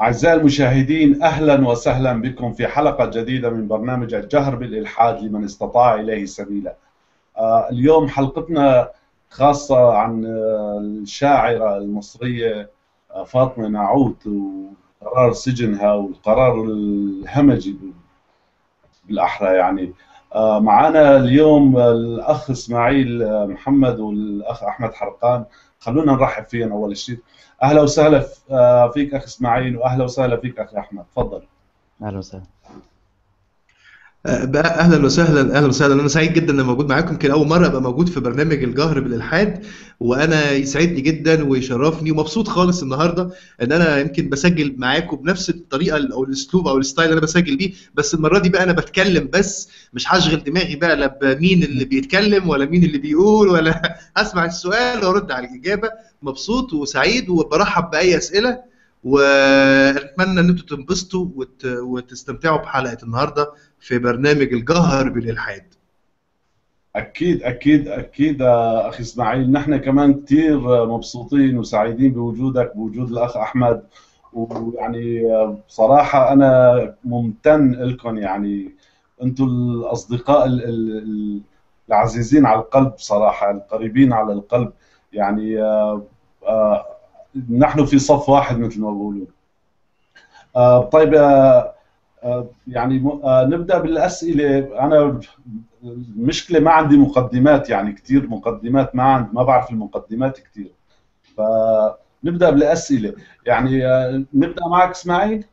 أعزائي المشاهدين أهلا وسهلا بكم في حلقة جديدة من برنامج الجهر بالإلحاد لمن استطاع إليه سبيلا آه، اليوم حلقتنا خاصة عن آه، الشاعرة المصرية آه، فاطمة نعوت وقرار سجنها والقرار الهمجي بالأحرى يعني معنا اليوم الأخ إسماعيل محمد والأخ أحمد حرقان خلونا نرحب فيهم أول شيء اهلا وسهلا آه، فيك اخ اسماعيل واهلا وسهلا فيك اخ احمد تفضل اهلا وسهلا آه، اهلا وسهلا اهلا وسهلا انا سعيد جدا اني موجود معاكم يمكن اول مره ابقى موجود في برنامج الجهر بالالحاد وانا يسعدني جدا ويشرفني ومبسوط خالص النهارده ان انا يمكن بسجل معاكم بنفس الطريقه او الاسلوب او الستايل اللي انا بسجل بيه بس المره دي بقى انا بتكلم بس مش هشغل دماغي بقى لا بمين اللي بيتكلم ولا مين اللي بيقول ولا اسمع السؤال وارد على الاجابه مبسوط وسعيد وبرحب باي اسئله واتمنى ان انتم تنبسطوا وت... وتستمتعوا بحلقه النهارده في برنامج الجهر بالالحاد اكيد اكيد اكيد اخي اسماعيل نحن كمان كثير مبسوطين وسعيدين بوجودك بوجود الاخ احمد ويعني بصراحه انا ممتن لكم يعني انتم الاصدقاء العزيزين على القلب صراحه القريبين على القلب يعني آه، آه، نحن في صف واحد مثل ما بقولون آه، طيب يعني نبدا بالاسئله انا المشكله ما عندي مقدمات يعني كثير مقدمات ما عند ما بعرف المقدمات كثير فنبدا بالاسئله يعني نبدا معك اسماعيل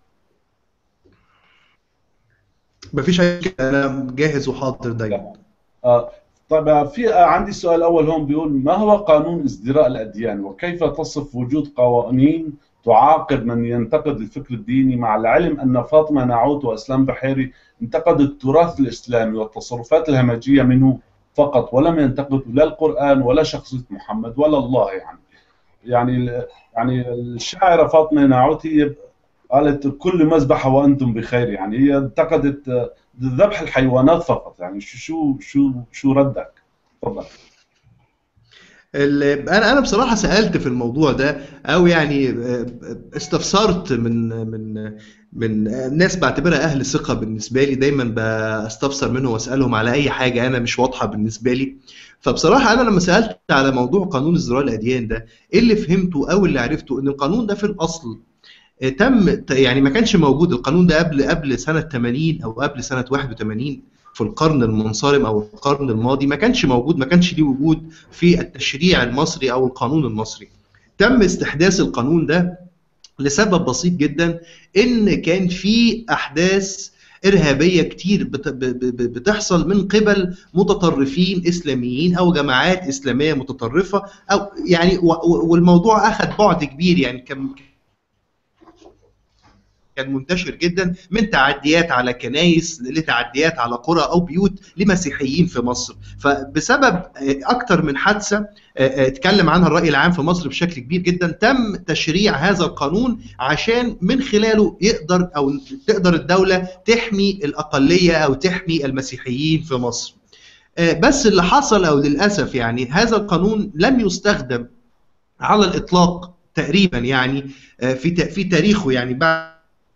ما فيش انا جاهز وحاضر دايما طيب في عندي سؤال اول هون بيقول ما هو قانون ازدراء الاديان وكيف تصف وجود قوانين تعاقب من ينتقد الفكر الديني مع العلم ان فاطمه نعوت واسلام بحيري انتقدوا التراث الاسلامي والتصرفات الهمجيه منه فقط ولم ينتقدوا لا القران ولا شخصيه محمد ولا الله يعني يعني يعني الشاعره فاطمه نعوت هي قالت كل مذبحه وانتم بخير يعني هي انتقدت ذبح الحيوانات فقط يعني شو شو شو شو ردك؟ تفضل انا انا بصراحه سالت في الموضوع ده او يعني آه، استفسرت من من من ناس بعتبرها اهل ثقه بالنسبه لي دايما بستفسر منهم واسالهم على اي حاجه انا مش واضحه بالنسبه لي فبصراحه انا لما سالت على موضوع قانون ازدراء الاديان ده ايه اللي فهمته او اللي عرفته ان القانون ده في الاصل تم يعني ما كانش موجود القانون ده قبل قبل سنه 80 او قبل سنه 81 في القرن المنصرم او القرن الماضي ما كانش موجود ما كانش ليه وجود في التشريع المصري او القانون المصري تم استحداث القانون ده لسبب بسيط جدا ان كان في احداث ارهابيه كتير بتحصل من قبل متطرفين اسلاميين او جماعات اسلاميه متطرفه او يعني والموضوع اخذ بعد كبير يعني كان كان منتشر جدا من تعديات على كنايس لتعديات على قرى او بيوت لمسيحيين في مصر فبسبب آه، اكثر من حادثه آه، آه، اتكلم عنها الراي العام في مصر بشكل كبير جدا تم تشريع هذا القانون عشان من خلاله يقدر او تقدر الدوله تحمي الاقليه او تحمي المسيحيين في مصر بس اللي حصل او للاسف يعني هذا القانون لم يستخدم على الاطلاق تقريبا يعني في في تاريخه يعني بعد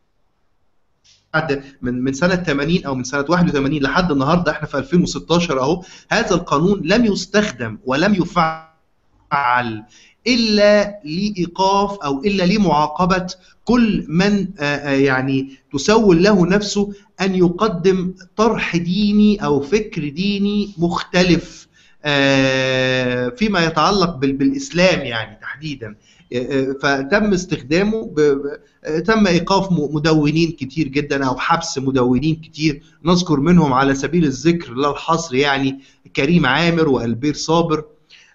بعد من من سنه 80 او من سنه 81 لحد النهارده احنا في 2016 اهو هذا القانون لم يستخدم ولم يفعل الا لايقاف او الا لمعاقبه كل من يعني تسول له نفسه ان يقدم طرح ديني او فكر ديني مختلف فيما يتعلق بالاسلام يعني تحديدا فتم استخدامه تم ايقاف مدونين كتير جدا او حبس مدونين كتير نذكر منهم على سبيل الذكر لا الحصر يعني كريم عامر والبير صابر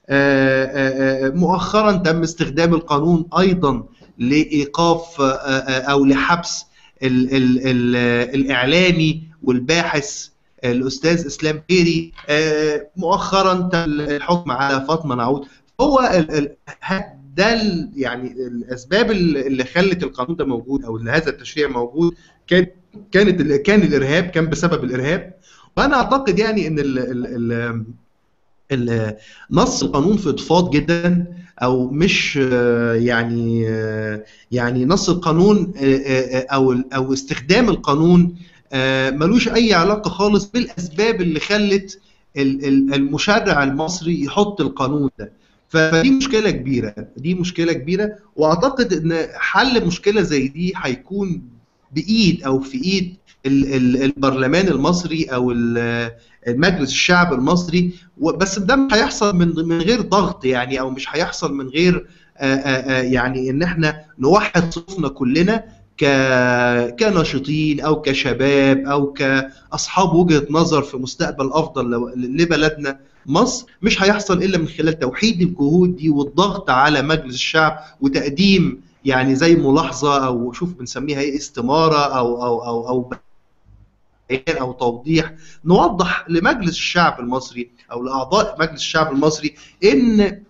مؤخرا تم استخدام القانون ايضا لايقاف او لحبس ال ال ال الاعلامي والباحث الاستاذ اسلام بيري مؤخرا تم الحكم على فاطمه نعود هو ده يعني الاسباب اللي خلت القانون ده موجود او اللي هذا التشريع موجود كان كانت كان الارهاب كان بسبب الارهاب وانا اعتقد يعني ان ال ال ال نص القانون في اضفاض جدا او مش آه، يعني آه، يعني نص القانون آه، آه، او او استخدام القانون آه، ملوش اي علاقه خالص بالاسباب اللي خلت ال- ال- المشرع المصري يحط القانون ده ف- فدي مشكله كبيره دي مشكله كبيره واعتقد ان حل مشكله زي دي هيكون بايد او في ايد ال- ال- البرلمان المصري او ال- مجلس الشعب المصري و- بس ده مش هيحصل من من غير ضغط يعني او مش هيحصل من غير آه، آه، آه، يعني ان احنا نوحد صفنا كلنا ك كناشطين او كشباب او كاصحاب وجهة نظر في مستقبل افضل لو- لبلدنا مصر مش هيحصل الا من خلال توحيد الجهود دي والضغط على مجلس الشعب وتقديم يعني زي ملاحظه او شوف بنسميها ايه استماره او او او او بيان او توضيح نوضح لمجلس الشعب المصري او لاعضاء مجلس الشعب المصري ان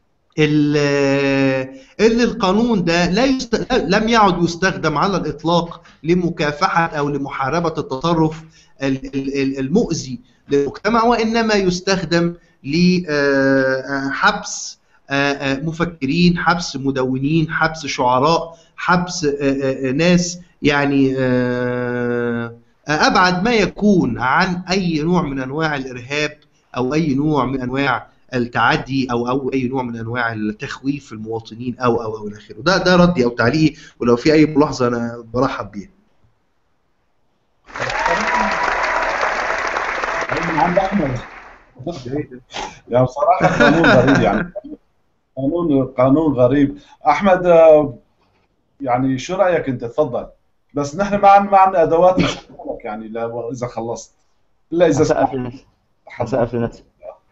ال- ان القانون ده لا يست... لم يعد يستخدم على الاطلاق لمكافحه او لمحاربه التطرف ال- ال- ال- المؤذي للمجتمع وانما يستخدم لحبس مفكرين حبس مدونين حبس شعراء حبس آه، آه، ناس يعني آه، ابعد ما يكون عن اي نوع من انواع الارهاب او اي نوع من انواع التعدي او او اي نوع من انواع التخويف المواطنين او او او الى اخره ده ده ردي او تعليقي ولو في اي ملاحظه انا برحب بيها من عند احمد يعني بصراحه قانون غريب يعني قانون قانون غريب احمد آه، يعني شو رايك انت تفضل بس نحن ما عندنا ما عندنا ادوات نسالك يعني لا اذا خلصت الا اذا هسقف سمحت لنفسي تفضل هسقف لنفسي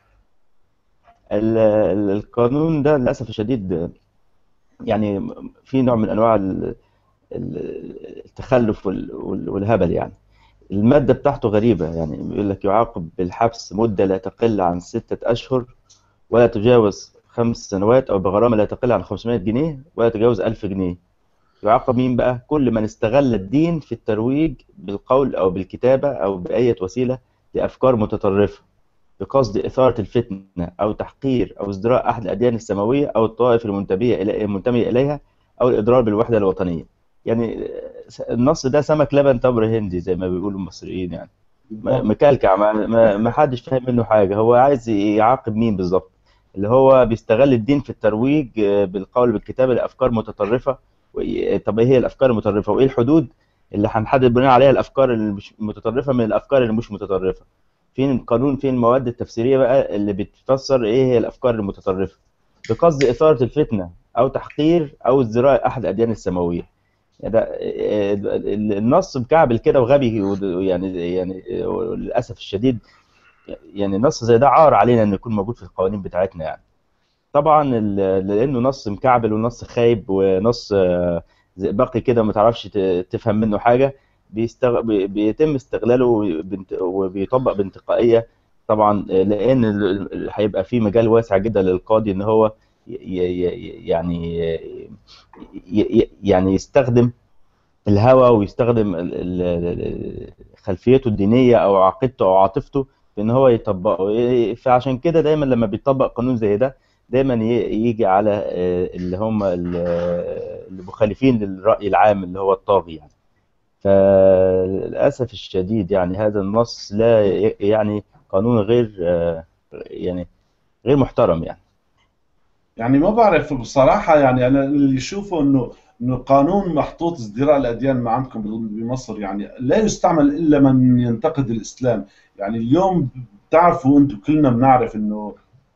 ال- ال- القانون ده للأسف الشديد يعني في نوع من أنواع ال- ال- التخلف وال- وال- والهبل يعني المادة بتاعته غريبة يعني بيقول لك يعاقب بالحبس مدة لا تقل عن ستة أشهر ولا تجاوز خمس سنوات أو بغرامة لا تقل عن 500 جنيه ولا تجاوز 1000 جنيه يعاقب مين بقى؟ كل من استغل الدين في الترويج بالقول أو بالكتابة أو بأية وسيلة لأفكار متطرفة بقصد إثارة الفتنة أو تحقير أو ازدراء أحد الأديان السماوية أو الطوائف المنتمية إلى المنتمية إليها أو الإضرار بالوحدة الوطنية يعني النص ده سمك لبن تمر هندي زي ما بيقولوا المصريين يعني بالضبط مكلكع ما, ما, ما حدش فاهم منه حاجة هو عايز يعاقب مين بالظبط اللي هو بيستغل الدين في الترويج آه، بالقول بالكتابة لأفكار متطرفة وإيه- طب ايه هي الأفكار المتطرفة وايه الحدود اللي هنحدد بناء عليها الأفكار اللي مش متطرفة من الأفكار اللي مش متطرفة فين القانون فين المواد التفسيرية بقى اللي بتفسر ايه هي الأفكار المتطرفة بقصد إثارة الفتنة أو تحقير أو ازدراء أحد الأديان السماوية يعني ده آه، النص مكعبل كده وغبي ود- يعني يعني آه، للأسف الشديد يعني نص زي ده عار علينا انه يكون موجود في القوانين بتاعتنا يعني طبعا ال- لانه نص مكعبل ونص خايب ونص آه، زئبقي كده ما تعرفش ت- تفهم منه حاجه بيستغ... بي- بيتم استغلاله بنت... وبيطبق بانتقائيه طبعا آه، لان ال- ال- هيبقى في مجال واسع جدا للقاضي ان هو ي... ي... ي- يعني ي... ي... يعني يستخدم الهوى ويستخدم ال- ال- ال- خلفيته الدينيه او عقيدته او عاطفته في ان هو يطبقه إيه، فعشان كده دايما لما بيطبق قانون زي ده دايما ي- يجي على آه، اللي هم ال- المخالفين للرأي العام اللي هو الطاغي يعني فللأسف الشديد يعني هذا النص لا ي- يعني قانون غير آه، يعني غير محترم يعني يعني ما بعرف بصراحة يعني أنا اللي أشوفه إنه إنه قانون محطوط ازدراء الأديان ما عندكم بمصر يعني لا يستعمل إلا من ينتقد الإسلام يعني اليوم بتعرفوا أنتم كلنا بنعرف إنه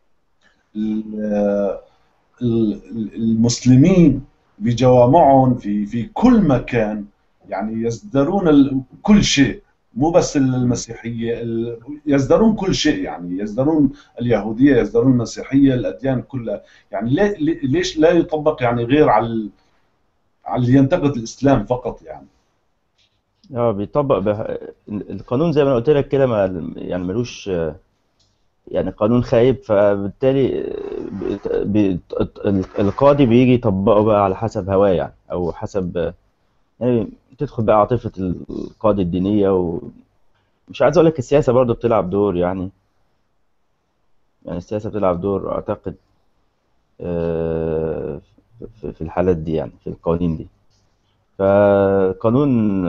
ال- ال- المسلمين بجوامعهم في في كل مكان يعني يزدرون ال- كل شيء مو بس المسيحية ال- يزدرون كل شيء يعني يزدرون اليهودية يزدرون المسيحية الأديان كلها يعني ليه- ليه- ليش لا يطبق يعني غير على ال- على اللي ينتقد الإسلام فقط يعني اه بيطبق به... القانون زي ما انا قلت لك كده ما يعني ملوش آه، يعني قانون خايب فبالتالي بت- بت- القاضي بيجي يطبقه بقى على حسب هواه يعني او حسب يعني تدخل بقى عاطفة القاضي الدينية ومش عايز اقول لك السياسة برضو بتلعب دور يعني يعني السياسة بتلعب دور اعتقد آه، في في الحالات دي يعني في القوانين دي فقانون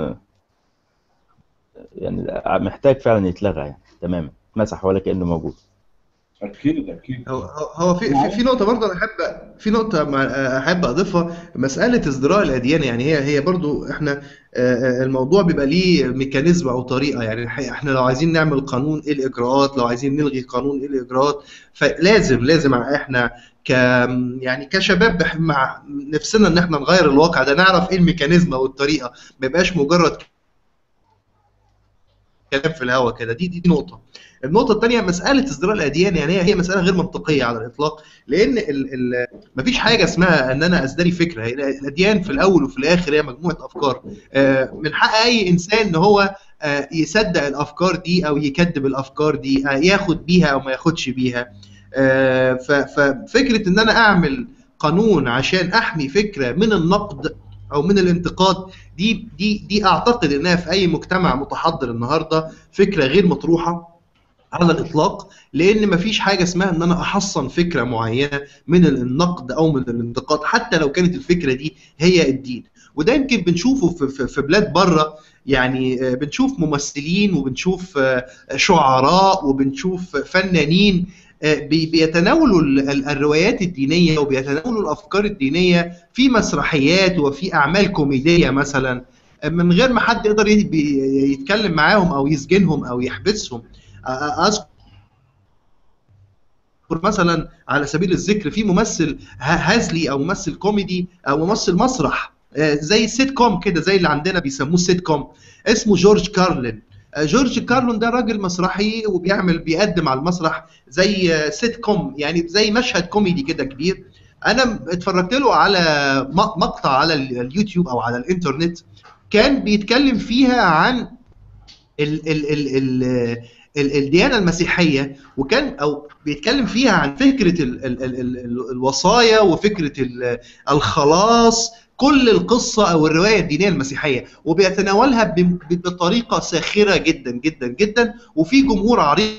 يعني محتاج فعلا يتلغى يعني تماما مسح ولا كأنه موجود اكيد اكيد هو هو في في في نقطة برضه أنا أحب في نقطة مع- أحب أضيفها مسألة ازدراء الأديان يعني هي هي برضه إحنا آه، آه، الموضوع بيبقى ليه ميكانيزم أو طريقة يعني الحقيقة إحنا لو عايزين نعمل قانون إيه الإجراءات لو عايزين نلغي قانون إيه الإجراءات فلازم لازم إحنا ك يعني كشباب بح- مع نفسنا إن إحنا نغير الواقع ده نعرف إيه الميكانيزم أو الطريقة ما يبقاش مجرد كلام في الهوا كده دي دي نقطة النقطة الثانية مسألة ازدراء الأديان يعني هي هي مسألة غير منطقية على الإطلاق لأن ال ال مفيش حاجة اسمها إن أنا أزدري فكرة هي الأديان في الأول وفي الآخر هي مجموعة أفكار آه، من حق أي إنسان إن هو آه، يصدق الأفكار دي أو يكذب الأفكار دي آه، ياخد بيها أو ما ياخدش بيها آه، ف- ففكرة إن أنا أعمل قانون عشان أحمي فكرة من النقد أو من الانتقاد دي دي دي أعتقد إنها في أي مجتمع متحضر النهاردة فكرة غير مطروحة على الاطلاق لان مفيش حاجه اسمها ان انا احصن فكره معينه من النقد او من الانتقاد حتى لو كانت الفكره دي هي الدين وده يمكن بنشوفه في, في, في بلاد بره يعني آه، بنشوف ممثلين وبنشوف آه، شعراء وبنشوف فنانين آه، بي- بيتناولوا ال- ال- الروايات الدينيه وبيتناولوا الافكار الدينيه في مسرحيات وفي اعمال كوميديه مثلا آه، من غير ما حد يقدر ي- بي- يتكلم معاهم او يسجنهم او يحبسهم اذكر مثلا على سبيل الذكر في ممثل ه- هزلي او ممثل كوميدي او ممثل مسرح آه، زي السيت كوم كده زي اللي عندنا بيسموه السيت كوم اسمه جورج كارلين آه، جورج كارلون ده راجل مسرحي وبيعمل بيقدم على المسرح زي آه، سيت كوم يعني زي مشهد كوميدي كده كبير انا اتفرجت له على م- مقطع على ال- اليوتيوب او على الانترنت كان بيتكلم فيها عن ال ال ال ال ال الديانه المسيحيه وكان او بيتكلم فيها عن فكره ال ال ال ال الوصايا وفكره ال- الخلاص كل القصه او الروايه الدينيه المسيحيه وبيتناولها ب- ب- بطريقه ساخره جدا جدا جدا وفي جمهور عريض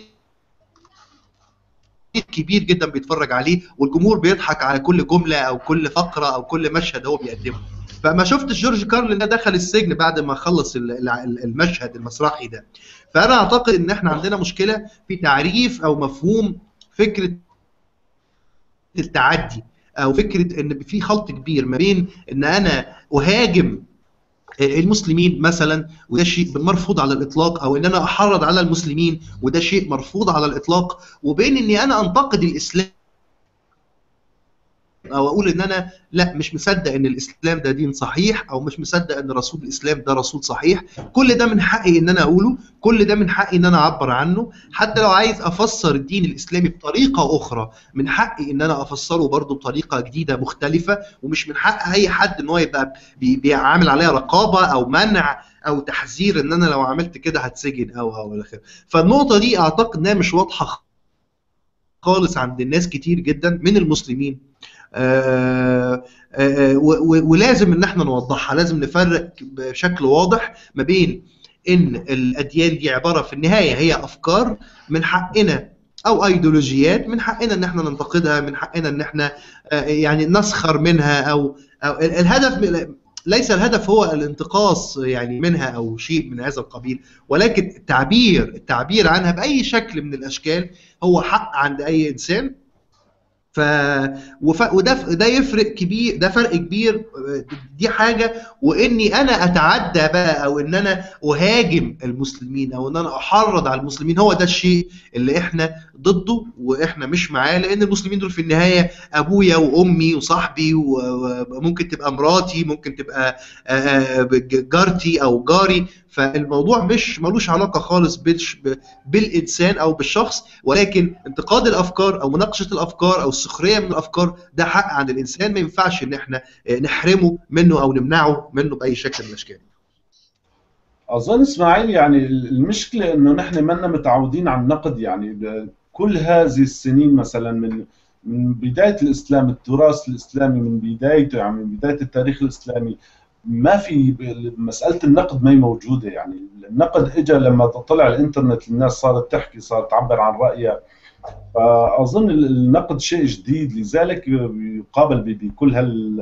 كبير جدا بيتفرج عليه والجمهور بيضحك على كل جمله او كل فقره او كل مشهد هو بيقدمه فما شفتش جورج كارلين ده دخل السجن بعد ما خلص ال- ال- المشهد المسرحي ده فانا اعتقد ان احنا عندنا مشكله في تعريف او مفهوم فكره التعدي او فكره ان في خلط كبير ما بين ان انا اهاجم المسلمين مثلا وده شيء مرفوض على الاطلاق او ان انا احرض على المسلمين وده شيء مرفوض على الاطلاق وبين اني انا انتقد الاسلام او اقول ان انا لا مش مصدق ان الاسلام ده دين صحيح او مش مصدق ان رسول الاسلام ده رسول صحيح كل ده من حقي ان انا اقوله كل ده من حقي ان انا اعبر عنه حتى لو عايز افسر الدين الاسلامي بطريقه اخرى من حقي ان انا افسره برضه بطريقه جديده مختلفه ومش من حق اي حد ان هو يبقى بي- بيعامل عليها رقابه او منع او تحذير ان انا لو عملت كده هتسجن او او الى اخره فالنقطه دي اعتقد انها مش واضحه خالص عند الناس كتير جدا من المسلمين آه، آه، و- و- ولازم ان احنا نوضحها لازم نفرق بشكل واضح ما بين ان الاديان دي عباره في النهايه هي افكار من حقنا او ايديولوجيات من حقنا ان احنا ننتقدها من حقنا ان احنا آه، يعني نسخر منها او او ال- الهدف من- ليس الهدف هو الانتقاص يعني منها او شيء من هذا القبيل ولكن التعبير التعبير عنها باي شكل من الاشكال هو حق عند اي انسان ف وف... وده ده يفرق كبير ده فرق كبير دي حاجه واني انا اتعدى بقى او ان انا اهاجم المسلمين او ان انا احرض على المسلمين هو ده الشيء اللي احنا ضده واحنا مش معاه لان المسلمين دول في النهايه ابويا وامي وصاحبي و- وممكن تبقى مراتي ممكن تبقى آه، جارتي او جاري فالموضوع مش ملوش علاقه خالص بالش- ب- بالانسان او بالشخص ولكن انتقاد الافكار او مناقشه الافكار او السخريه من الافكار ده حق عند الانسان ما ينفعش ان احنا آه، نحرمه منه او نمنعه منه باي شكل من الاشكال اظن اسماعيل يعني المشكله انه نحن منا متعودين على النقد يعني ب- كل هذه السنين مثلا من من بدايه الاسلام التراث الاسلامي من بدايته يعني من بدايه التاريخ الاسلامي ما في ب- مساله النقد ما هي موجوده يعني النقد اجى لما طلع الانترنت الناس صارت تحكي صارت تعبر عن رايها فاظن النقد شيء جديد لذلك يقابل بكل هال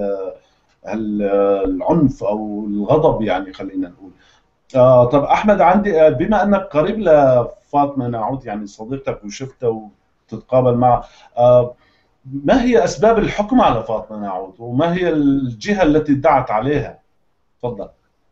العنف او الغضب يعني خلينا نقول آه طب احمد عندي بما انك قريب لفاطمه نعود يعني صديقتك وشفتها وتتقابل معها آه ما هي اسباب الحكم على فاطمه نعود وما هي الجهه التي ادعت عليها تفضل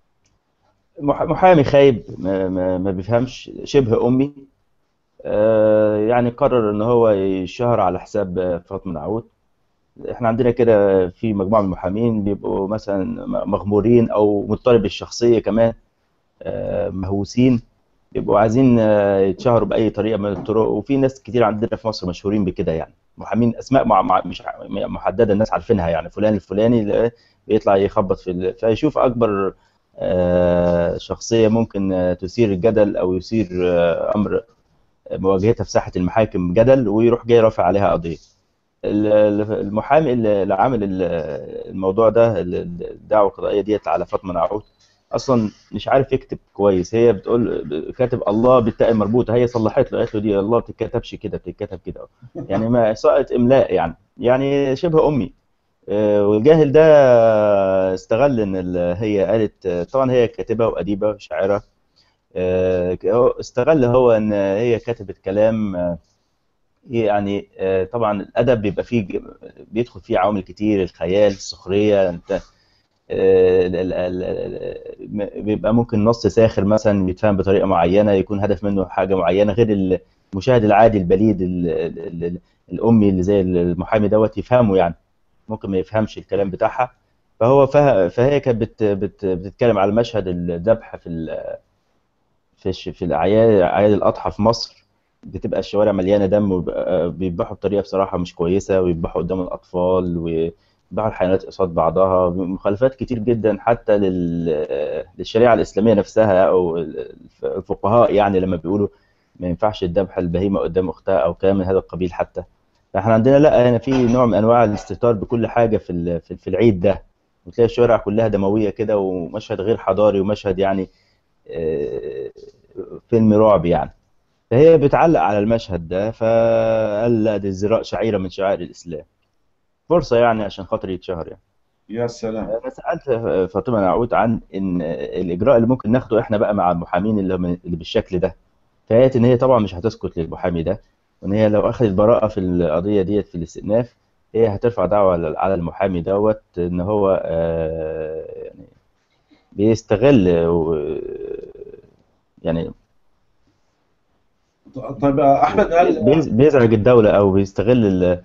محامي خايب ما, ما, ما بيفهمش شبه امي آه يعني قرر ان هو يشهر على حساب فاطمه نعود احنا عندنا كده في مجموعه من المحامين بيبقوا مثلا مغمورين او مضطرب الشخصيه كمان آه مهووسين بيبقوا عايزين يتشهروا باي طريقه من الطرق وفي ناس كتير عندنا في مصر مشهورين بكده يعني محامين اسماء مع مع مش محدده الناس عارفينها يعني فلان الفلاني بيطلع يخبط في ال... فيشوف اكبر شخصيه ممكن تثير الجدل او يثير امر مواجهتها في ساحه المحاكم جدل ويروح جاي رافع عليها قضيه المحامي اللي عامل الموضوع ده الدعوه القضائيه ديت على فاطمه نعود اصلا مش عارف يكتب كويس هي بتقول كاتب الله بالتاء مربوطه هي صلحت له قالت له دي الله ما بتتكتبش كده بتتكتب كده يعني ما سقط املاء يعني يعني شبه امي والجاهل ده استغل ان هي قالت طبعا هي كاتبه واديبه وشاعره استغل هو ان هي كتبت كلام يعني طبعا الادب بيبقى فيه بيدخل فيه عوامل كتير الخيال السخريه انت بيبقى ممكن نص ساخر مثلا بيتفهم بطريقه معينه يكون هدف منه حاجه معينه غير المشاهد العادي البليد الامي اللي زي المحامي دوت يفهمه يعني ممكن ما يفهمش الكلام بتاعها فهو فه... فهي كانت بت... بت... بتتكلم على مشهد الذبح في ال... في الش... في الاعياد اعياد الاضحى في مصر بتبقى الشوارع مليانه دم وبيذبحوا بطريقه بصراحه مش كويسه ويذبحوا قدام الاطفال و بعض الحيوانات قصاد بعضها مخالفات كتير جدا حتى لل... للشريعه الاسلاميه نفسها او الفقهاء يعني لما بيقولوا ما ينفعش الذبح البهيمه قدام اختها او كلام من هذا القبيل حتى فاحنا عندنا لا هنا في نوع من انواع الاستهتار بكل حاجه في في العيد ده وتلاقي الشوارع كلها دمويه كده ومشهد غير حضاري ومشهد يعني فيلم رعب يعني فهي بتعلق على المشهد ده فقال لا دي الزراء شعيره من شعائر الاسلام فرصه يعني عشان خاطر يتشهر يعني يا سلام انا سالت فاطمه نعود عن ان الاجراء اللي ممكن ناخده احنا بقى مع المحامين اللي, اللي بالشكل ده فقالت ان هي طبعا مش هتسكت للمحامي ده وان هي لو اخذت براءه في القضيه ديت في الاستئناف هي هترفع دعوه على المحامي دوت ان هو يعني بيستغل يعني طيب احمد هل بيزعج الدوله او بيستغل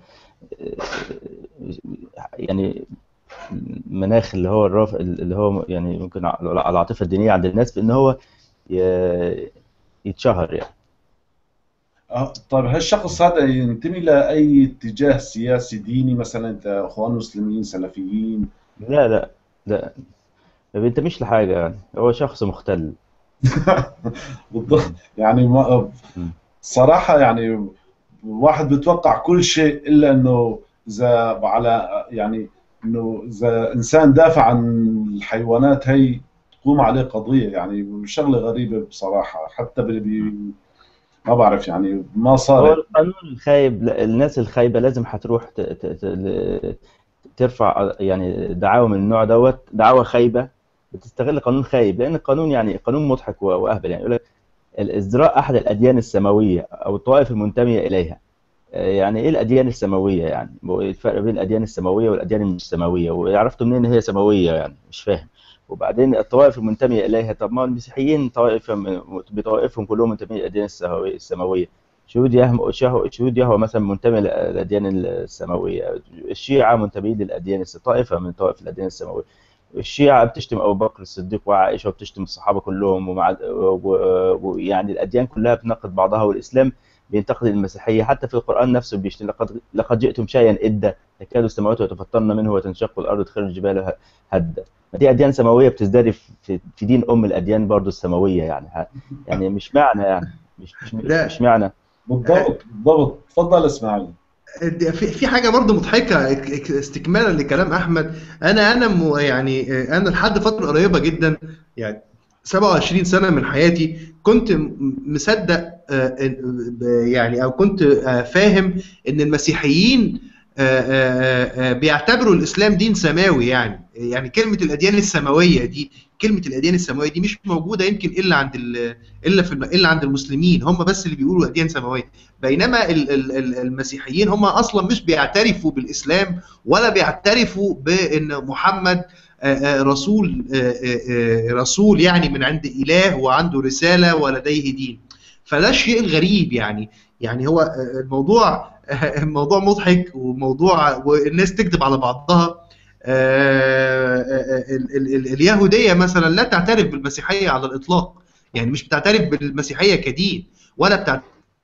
يعني المناخ اللي هو الرافع اللي هو يعني ممكن العاطفه الدينيه عند الناس في ان هو يتشهر يعني طيب هالشخص هذا ينتمي لاي اتجاه سياسي ديني مثلا انت اخوان مسلمين سلفيين لا لا لا ما بينتميش لحاجه يعني هو شخص مختل بالضبط يعني ما صراحه يعني الواحد بيتوقع كل شيء الا انه اذا على يعني انه اذا انسان دافع عن الحيوانات هي تقوم عليه قضيه يعني شغله غريبه بصراحه حتى بي ما بعرف يعني ما صار هو القانون الخايب الناس الخايبه لازم هتروح ت... ت... ت... ترفع يعني دعاوى من النوع دوت دعاوى خايبه بتستغل قانون خايب لان القانون يعني قانون مضحك واهبل يعني يقول لك الازدراء احد الاديان السماويه او الطوائف المنتميه اليها يعني ايه الاديان السماويه يعني الفرق بين الاديان السماويه والاديان مش سماويه وعرفتوا منين هي سماويه يعني مش فاهم وبعدين الطوائف المنتميه اليها طب ما المسيحيين طوائف بطوائفهم كلهم منتمين للاديان السماويه شهود يهوى شهود يهوى مثلا منتمي للاديان السماويه الشيعه منتمين للاديان طائفه من طوائف الاديان السماويه الشيعة بتشتم أبو بكر الصديق وعائشة وبتشتم الصحابة كلهم ومع ويعني الأديان كلها بتنقد بعضها والإسلام بينتقد المسيحية حتى في القرآن نفسه بيشتم لقد لقد جئتم شيئا إدا تكاد السماوات يتفطرن منه وتنشق الأرض تخرج الجبال هدا دي أديان سماوية بتزداد في, في دين أم الأديان برضو السماوية يعني يعني مش معنى يعني مش مش, مش معنى بالضبط بالضبط تفضل اسماعيل في في حاجه برضه مضحكه استكمالا لكلام احمد انا انا م يعني انا لحد فتره قريبه جدا يعني 27 سنه من حياتي كنت م- مصدق آه، إن- ب- يعني او كنت آه، فاهم ان المسيحيين آه، آه، آه، بيعتبروا الاسلام دين سماوي يعني يعني كلمه الاديان السماويه دي كلمه الاديان السماويه دي مش موجوده يمكن الا عند ال- الا في الم- الا عند المسلمين هم بس اللي بيقولوا اديان سماويه بينما ال- ال- ال- المسيحيين هم اصلا مش بيعترفوا بالاسلام ولا بيعترفوا بان محمد آه، آه، رسول آه، آه، آه، رسول يعني من عند اله وعنده رساله ولديه دين فده الشيء الغريب يعني يعني هو آه، الموضوع الموضوع مضحك وموضوع والناس تكذب على بعضها آه، آه، ال- ال- ال- اليهوديه مثلا لا تعترف بالمسيحيه على الاطلاق يعني مش بتعترف بالمسيحيه كدين ولا بتعترف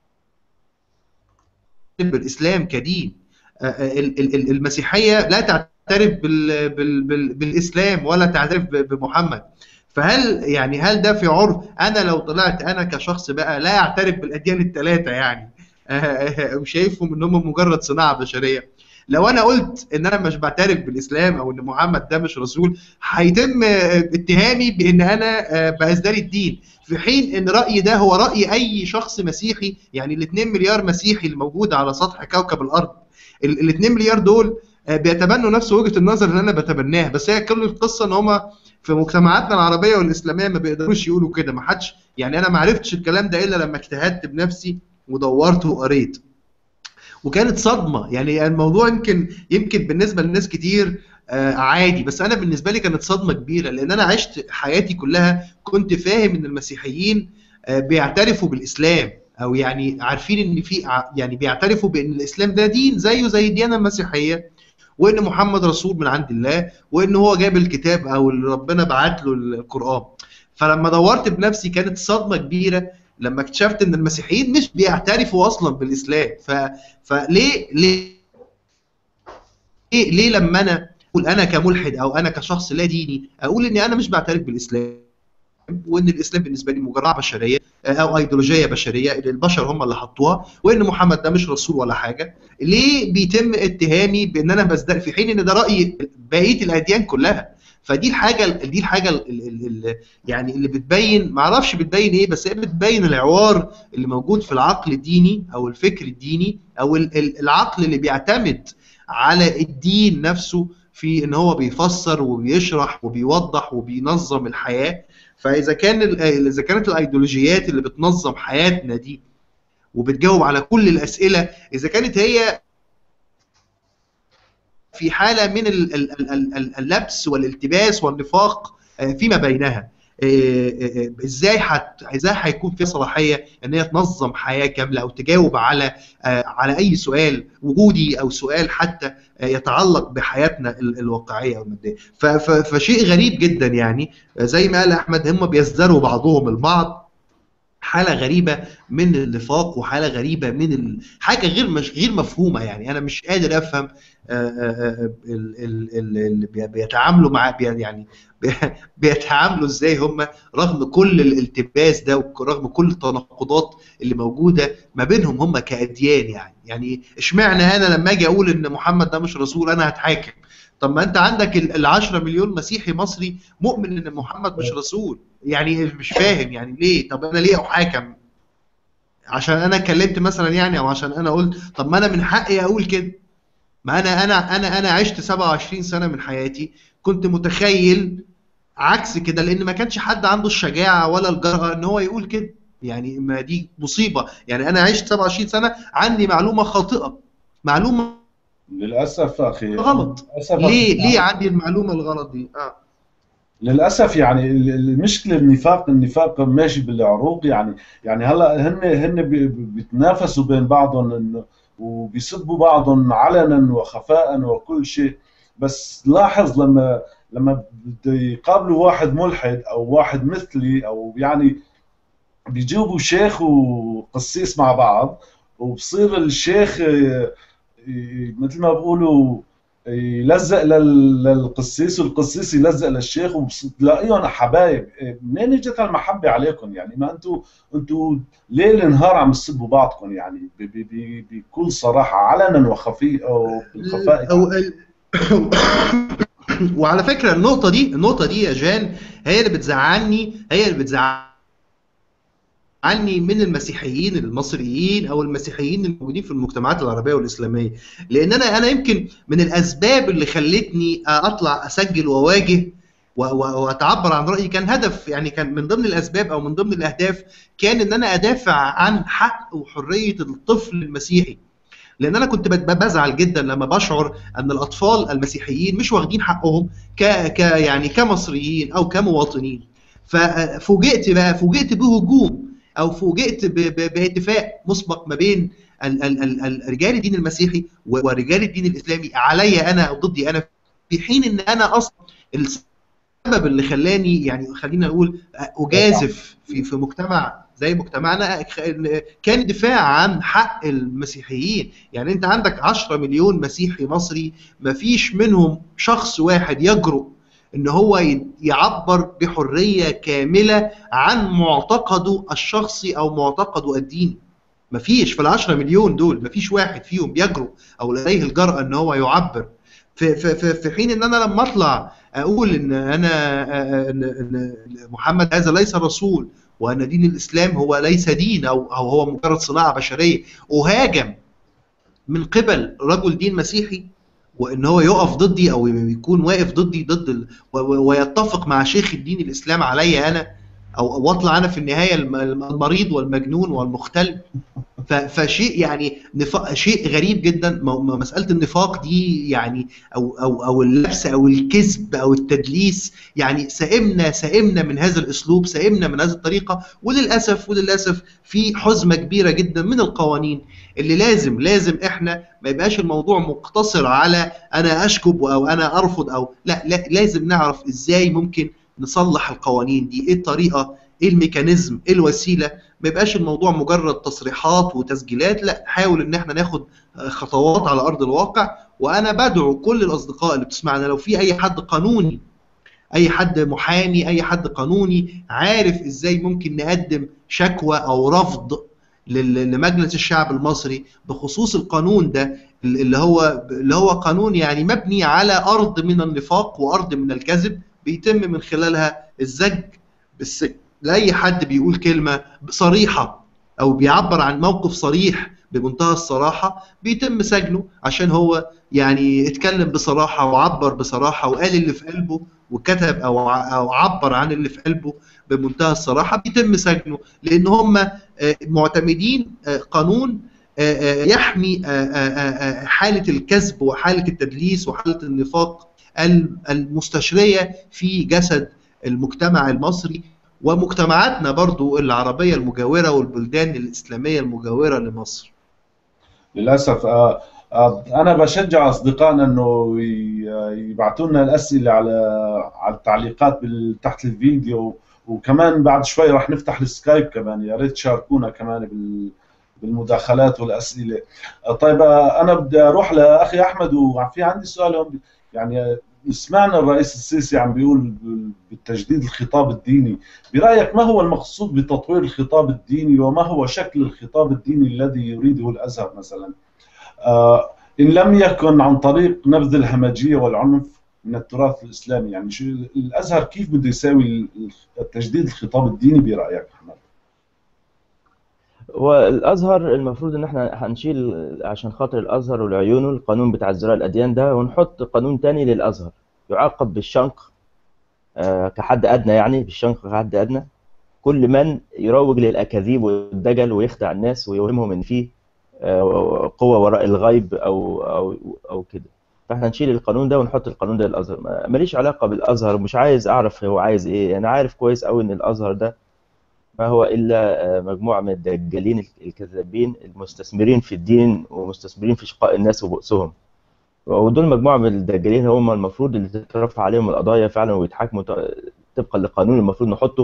بالاسلام كدين آه، آه، ال- ال- ال- المسيحيه لا تعترف بال بال بال بالاسلام ولا تعترف ب- بمحمد فهل يعني هل ده في عرف انا لو طلعت انا كشخص بقى لا اعترف بالاديان الثلاثه يعني آه، آه، وشايفهم ان هم مجرد صناعه بشريه لو انا قلت ان انا مش بعترف بالاسلام او ان محمد ده مش رسول هيتم آه، اتهامي بان انا آه، بازدري الدين في حين ان رايي ده هو راي اي شخص مسيحي يعني ال 2 مليار مسيحي اللي موجود على سطح كوكب الارض ال 2 مليار دول آه، بيتبنوا نفس وجهه النظر اللي انا بتبناها بس هي كل القصه ان هم في مجتمعاتنا العربيه والاسلاميه ما بيقدروش يقولوا كده ما حدش يعني انا ما عرفتش الكلام ده الا لما اجتهدت بنفسي ودورت وقريت وكانت صدمه يعني الموضوع يمكن يمكن بالنسبه لناس كتير آه، عادي بس انا بالنسبه لي كانت صدمه كبيره لان انا عشت حياتي كلها كنت فاهم ان المسيحيين آه، بيعترفوا بالاسلام او يعني عارفين ان في ع- يعني بيعترفوا بان الاسلام ده دين زيه زي الديانه المسيحيه وان محمد رسول من عند الله وان هو جاب الكتاب او اللي ربنا بعت له القران فلما دورت بنفسي كانت صدمه كبيره لما اكتشفت ان المسيحيين مش بيعترفوا اصلا بالاسلام ف... فليه ليه ليه, ليه لما انا اقول انا كملحد او انا كشخص لا ديني اقول اني انا مش بعترف بالاسلام وان الاسلام بالنسبه لي مجرد بشريه او ايديولوجيه بشريه اللي البشر هم اللي حطوها وان محمد ده مش رسول ولا حاجه ليه بيتم اتهامي بان انا بزدق في حين ان ده راي بقيه الاديان كلها فدي الحاجه دي الحاجه ال ال ال يعني اللي بتبين ما اعرفش بتبين ايه بس هي بتبين العوار اللي موجود في العقل الديني او الفكر الديني او ال- ال- العقل اللي بيعتمد على الدين نفسه في ان هو بيفسر وبيشرح وبيوضح وبينظم الحياه فاذا كان ال- اذا كانت الايديولوجيات اللي بتنظم حياتنا دي وبتجاوب على كل الاسئله اذا كانت هي في حاله من ال- ال- ال- ال- ال- اللبس والالتباس والنفاق آه، فيما بينها آه، آه، آه، ازاي هت... ازاي هيكون في صلاحيه ان هي تنظم حياه كامله او تجاوب على آه، على اي سؤال وجودي او سؤال حتى آه، يتعلق بحياتنا ال- الواقعيه او الماديه ف... ف... فشيء غريب جدا يعني آه، زي ما قال احمد هم بيزدروا بعضهم البعض حاله غريبه من النفاق وحاله غريبه من ال... حاجه غير مش غير مفهومه يعني انا مش قادر افهم آه، آه، آه، ال- ال- ال- اللي بي- بيتعاملوا مع بي- يعني بي- بيتعاملوا ازاي هم رغم كل الالتباس ده ورغم كل التناقضات اللي موجوده ما بينهم هم كاديان يعني يعني اشمعنى انا لما اجي اقول ان محمد ده مش رسول انا هتحاكم طب ما انت عندك ال ال 10 مليون مسيحي مصري مؤمن ان محمد مش رسول يعني مش فاهم يعني ليه طب انا ليه احاكم عشان انا اتكلمت مثلا يعني او عشان انا قلت طب ما انا من حقي اقول كده ما انا انا انا انا عشت 27 سنه من حياتي كنت متخيل عكس كده لان ما كانش حد عنده الشجاعه ولا الجرأه ان هو يقول كده يعني ما دي مصيبه يعني انا عشت 27 سنه عندي معلومه خاطئه معلومه للاسف اخي غلط للاسف ليه ليه عندي المعلومه الغلط دي اه للاسف يعني ال- ال- المشكله النفاق النفاق ماشي بالعروق يعني يعني هلا هن هن بي- بي- بيتنافسوا بين بعضهم إنه وبيسبوا بعضهم علنا وخفاء وكل شيء بس لاحظ لما لما بده يقابلوا واحد ملحد او واحد مثلي او يعني بيجيبوا شيخ وقسيس مع بعض وبصير الشيخ آه، آه، مثل ما بقولوا يلزق لل- للقسيس والقسيس يلزق للشيخ وبتلاقيهم حبايب إيه، منين اجت المحبه عليكم يعني ما انتم انتم ليل نهار عم تسبوا بعضكم يعني ب- ب- ب- بكل صراحه علنا وخفي او بالخفاء أو ال- وعلى فكره النقطه دي النقطه دي يا جان هي اللي بتزعلني هي اللي بتزعلني من المسيحيين المصريين او المسيحيين الموجودين في المجتمعات العربيه والاسلاميه لان انا انا يمكن من الاسباب اللي خلتني اطلع اسجل واواجه واتعبر عن رايي كان هدف يعني كان من ضمن الاسباب او من ضمن الاهداف كان ان انا ادافع عن حق وحريه الطفل المسيحي لان انا كنت بزعل جدا لما بشعر ان الاطفال المسيحيين مش واخدين حقهم ك, ك يعني كمصريين او كمواطنين ففوجئت بقى فوجئت بهجوم او فوجئت باتفاق مسبق ما بين رجال الدين المسيحي ورجال الدين الاسلامي عليا انا او ضدي انا في حين ان انا اصلا السبب اللي خلاني يعني خلينا نقول اجازف في في مجتمع زي مجتمعنا كان دفاع عن حق المسيحيين يعني انت عندك 10 مليون مسيحي مصري ما فيش منهم شخص واحد يجرؤ ان هو يعبر بحريه كامله عن معتقده الشخصي او معتقده الديني مفيش في ال 10 مليون دول مفيش واحد فيهم يجرؤ او لديه الجرأه ان هو يعبر في, في, في حين ان انا لما اطلع اقول ان انا ان محمد هذا ليس رسول وان دين الاسلام هو ليس دين او او هو مجرد صناعه بشريه اهاجم من قبل رجل دين مسيحي وان هو يقف ضدي او يكون واقف ضدي ضد ال... ويتفق مع شيخ الدين الاسلام عليا انا او واطلع انا في النهايه المريض والمجنون والمختل فشيء يعني نفاق شيء غريب جدا مساله النفاق دي يعني او او او اللبس او الكذب او التدليس يعني سئمنا سئمنا من هذا الاسلوب سئمنا من هذه الطريقه وللاسف وللاسف في حزمه كبيره جدا من القوانين اللي لازم لازم احنا ما يبقاش الموضوع مقتصر على انا اشكب او انا ارفض او لا, لا لازم نعرف ازاي ممكن نصلح القوانين دي ايه الطريقه ايه الميكانيزم ايه الوسيله ما يبقاش الموضوع مجرد تصريحات وتسجيلات لا نحاول ان احنا ناخد خطوات على ارض الواقع وانا بدعو كل الاصدقاء اللي بتسمعنا لو في اي حد قانوني اي حد محامي اي حد قانوني عارف ازاي ممكن نقدم شكوى او رفض لمجلس الشعب المصري بخصوص القانون ده اللي هو اللي هو قانون يعني مبني على ارض من النفاق وارض من الكذب بيتم من خلالها الزج بالسجن لاي حد بيقول كلمه صريحه او بيعبر عن موقف صريح بمنتهى الصراحه بيتم سجنه عشان هو يعني اتكلم بصراحه وعبر بصراحه وقال اللي في قلبه وكتب او او عبر عن اللي في قلبه بمنتهى الصراحه بيتم سجنه لان هم معتمدين قانون يحمي حاله الكذب وحاله التدليس وحاله النفاق المستشريه في جسد المجتمع المصري ومجتمعاتنا برضو العربيه المجاوره والبلدان الاسلاميه المجاوره لمصر. للاسف انا بشجع اصدقائنا انه يبعثوا لنا الاسئله على على التعليقات تحت الفيديو وكمان بعد شوي راح نفتح السكايب كمان يا ريت تشاركونا كمان بالمداخلات والاسئله. طيب انا بدي اروح لاخي احمد وفي عندي سؤال يعني سمعنا الرئيس السيسي عم بيقول بالتجديد الخطاب الديني برايك ما هو المقصود بتطوير الخطاب الديني وما هو شكل الخطاب الديني الذي يريده الازهر مثلا آه ان لم يكن عن طريق نبذ الهمجيه والعنف من التراث الاسلامي يعني شو الازهر كيف بده يساوي تجديد الخطاب الديني برايك احمد والازهر المفروض ان احنا هنشيل عشان خاطر الازهر والعيونه القانون بتاع ازدراء الاديان ده ونحط قانون تاني للازهر يعاقب بالشنق آه كحد ادنى يعني بالشنق كحد ادنى كل من يروج للاكاذيب والدجل ويخدع الناس ويوهمهم ان فيه آه قوه وراء الغيب او او او كده فاحنا نشيل القانون ده ونحط القانون ده للازهر ماليش علاقه بالازهر ومش عايز اعرف هو عايز ايه انا عارف كويس قوي ان الازهر ده ما هو الا مجموعه من الدجالين الكذابين المستثمرين في الدين ومستثمرين في شقاء الناس وبؤسهم ودول مجموعه من الدجالين هم المفروض اللي تترفع عليهم القضايا فعلا ويتحاكموا طبقا لقانون المفروض نحطه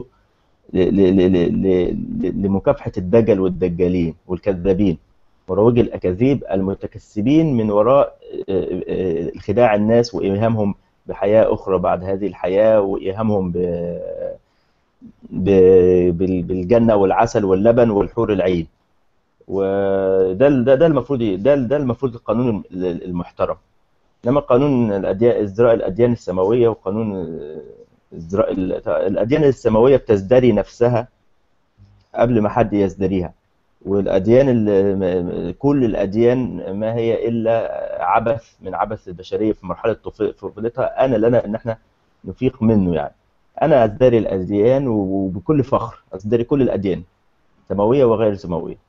لمكافحه الدجل والدجالين والكذابين مروجي الاكاذيب المتكسبين من وراء خداع الناس وايهامهم بحياه اخرى بعد هذه الحياه وايهامهم ب بالجنه والعسل واللبن والحور العين وده ده ده المفروض ده ده المفروض القانون المحترم انما قانون الاديان ازدراء الاديان السماويه وقانون ازدراء ال- الاديان السماويه بتزدري نفسها قبل ما حد يزدريها والاديان ال- م- كل الاديان ما هي الا عبث من عبث البشريه في مرحله طف- طفولتها انا لنا ان احنا نفيق منه يعني انا ازدري الاديان وبكل فخر ازدري كل الاديان سماويه وغير سماويه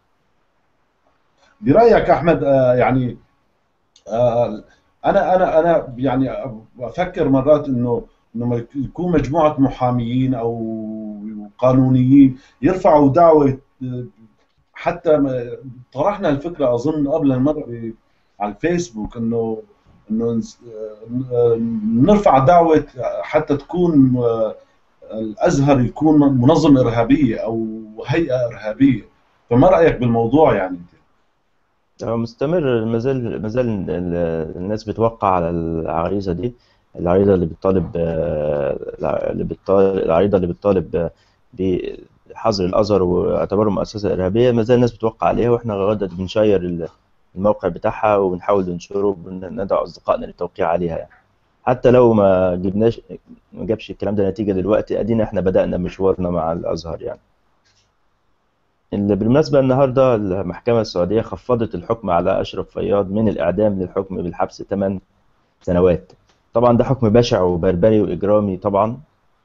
برايك احمد آه، يعني آه، انا انا انا يعني افكر مرات انه انه ما يكون مجموعه محاميين او قانونيين يرفعوا دعوه آه، حتى ما- طرحنا الفكره اظن قبل مره ب- على الفيسبوك انه انه نس- آه، نرفع دعوه حتى تكون آه، الازهر يكون منظمه ارهابيه او هيئه ارهابيه فما رايك بالموضوع يعني انت؟ هو مستمر ما زال ما زال ال- ال- الناس بتوقع على العريضه دي العريضه اللي بتطالب آه، اللي بتطالب العريضه اللي بتطالب آه، بحظر الازهر واعتباره مؤسسه ارهابيه ما زال الناس بتوقع عليها واحنا لغايه دلوقتي بنشير ال- الموقع بتاعها وبنحاول ننشره وندعو اصدقائنا للتوقيع عليها يعني حتى لو ما جبناش ما جابش الكلام ده نتيجه دلوقتي ادينا احنا بدانا مشوارنا مع الازهر يعني اللي بالمناسبة النهاردة المحكمة السعودية خفضت الحكم على أشرف فياض من الإعدام للحكم بالحبس 8 سنوات طبعا ده حكم بشع وبربري وإجرامي طبعا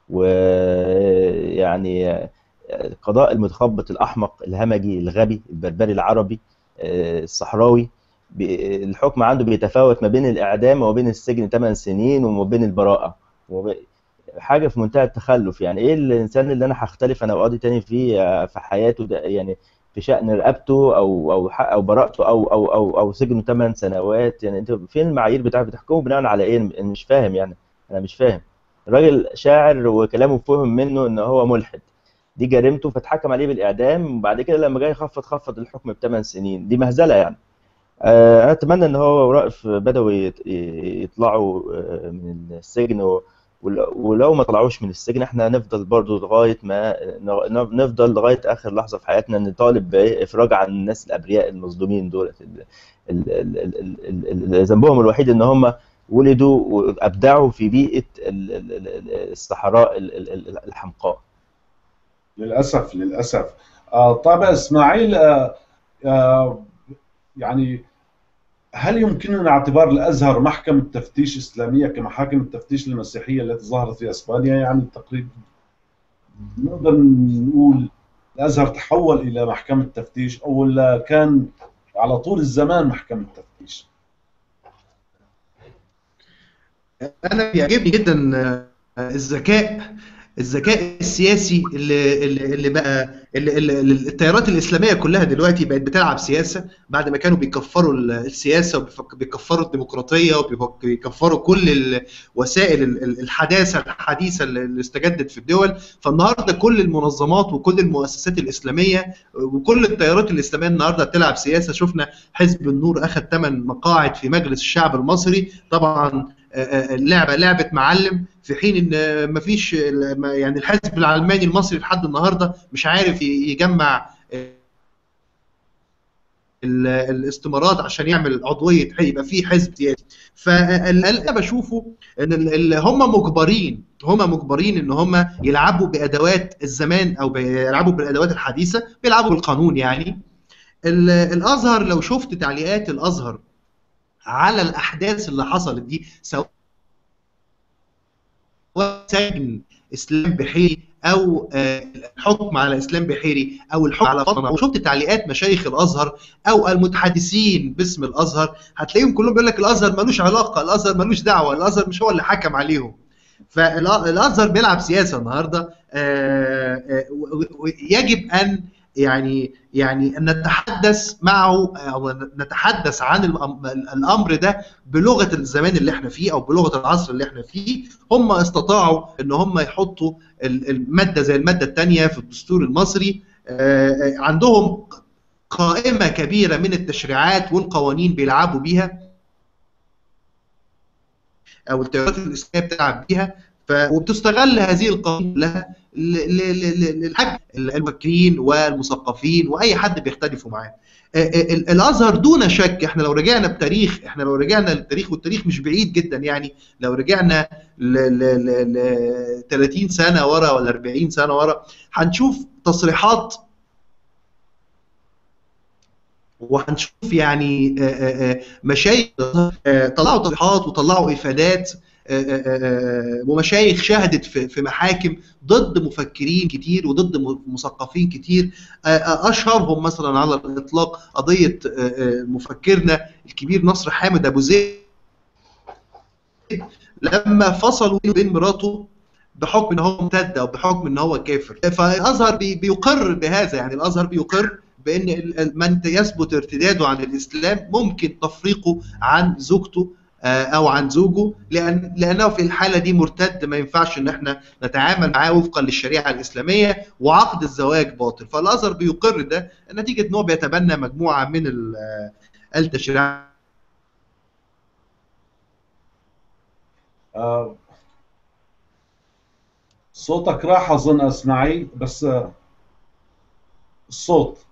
ويعني القضاء المتخبط الأحمق الهمجي الغبي البربري العربي آه، الصحراوي بي- الحكم عنده بيتفاوت ما بين الإعدام وما بين السجن 8 سنين وما بين البراءة وب- حاجه في منتهى التخلف يعني ايه الانسان اللي انا هختلف انا وقاضي تاني فيه في حياته ده يعني في شأن رقبته او او حق او براءته او او او او سجنه 8 سنوات يعني انت فين المعايير بتاعك بتحكمه بناء على ايه أنا مش فاهم يعني انا مش فاهم الراجل شاعر وكلامه فهم منه ان هو ملحد دي جريمته فاتحكم عليه بالاعدام وبعد كده لما جاي يخفض خفض الحكم بثمان سنين دي مهزله يعني آه، انا اتمنى ان هو ورائف بدوي يت- يطلعوا آه، من السجن و- ول- ولو ما طلعوش من السجن احنا هنفضل برضو لغايه ما ن- نفضل لغايه اخر لحظه في حياتنا نطالب بافراج عن الناس الابرياء المظلومين دول ال- ال- ال- ال- ال- ال- ال- ذنبهم الوحيد ان هم ولدوا وابدعوا في بيئه ال- ال- ال- الصحراء ال- ال- ال- الحمقاء للاسف للاسف آه، طيب اسماعيل آه، آه، يعني هل يمكننا اعتبار الازهر محكمه تفتيش اسلاميه كمحاكم التفتيش المسيحيه التي ظهرت في اسبانيا يعني تقريبا نقدر نقول الازهر تحول الى محكمه تفتيش او ولا كان على طول الزمان محكمه تفتيش انا بيعجبني جدا آه، الذكاء الذكاء السياسي اللي اللي اللي بقى اللي اللي اللي التيارات الاسلاميه كلها دلوقتي بقت بتلعب سياسه بعد ما كانوا بيكفروا ال- السياسه وبيكفروا الديمقراطيه وبيكفروا كل الوسائل ال- ال- الحداثه الحديثه اللي اللي استجدت في الدول فالنهارده كل المنظمات وكل المؤسسات الاسلاميه وكل التيارات الاسلاميه النهارده بتلعب سياسه شفنا حزب النور اخذ 8 مقاعد في مجلس الشعب المصري طبعا اللعبه لعبه معلم في حين ان مفيش يعني الحزب العلماني المصري لحد النهارده مش عارف يجمع الاستمارات عشان يعمل عضويه يبقى في حزب سياسي فاللي انا بشوفه ان اللي هم مجبرين هم مجبرين ان هم يلعبوا بادوات الزمان او بيلعبوا بالادوات الحديثه بيلعبوا بالقانون يعني الازهر لو شفت تعليقات الازهر على الاحداث اللي حصلت دي سواء سجن اسلام بحيري او الحكم على اسلام بحيري او الحكم على فاطمه او شفت تعليقات مشايخ الازهر او المتحدثين باسم الازهر هتلاقيهم كلهم بيقول لك الازهر ملوش علاقه الازهر ملوش دعوه الازهر مش هو اللي حكم عليهم فالازهر بيلعب سياسه النهارده ويجب ان يعني يعني نتحدث معه او نتحدث عن الامر ده بلغه الزمان اللي احنا فيه او بلغه العصر اللي احنا فيه هم استطاعوا ان هم يحطوا الماده زي الماده الثانيه في الدستور المصري عندهم قائمه كبيره من التشريعات والقوانين بيلعبوا بيها او التيارات الاسلاميه بتلعب بيها ف... وبتستغل هذه القوانين لها للحج المفكرين والمثقفين واي حد بيختلفوا معاه الازهر دون شك احنا لو رجعنا بتاريخ احنا لو رجعنا للتاريخ والتاريخ مش بعيد جدا يعني لو رجعنا ل, ل, ل 30 سنه ورا ولا 40 سنه ورا هنشوف تصريحات وهنشوف يعني مشايخ طلعوا تصريحات وطلعوا افادات ومشايخ شهدت في محاكم ضد مفكرين كتير وضد مثقفين كتير اشهرهم مثلا على الاطلاق قضيه مفكرنا الكبير نصر حامد ابو زيد لما فصلوا بين مراته بحكم ان هو مرتد او بحكم ان هو كافر فالازهر بيقر بهذا يعني الازهر بيقر بان من يثبت ارتداده عن الاسلام ممكن تفريقه عن زوجته او عن زوجه لان لانه في الحاله دي مرتد ما ينفعش ان احنا نتعامل معاه وفقا للشريعه الاسلاميه وعقد الزواج باطل فالازهر بيقر ده نتيجه ان هو بيتبنى مجموعه من التشريعات آه صوتك راح اظن اسمعي بس آه الصوت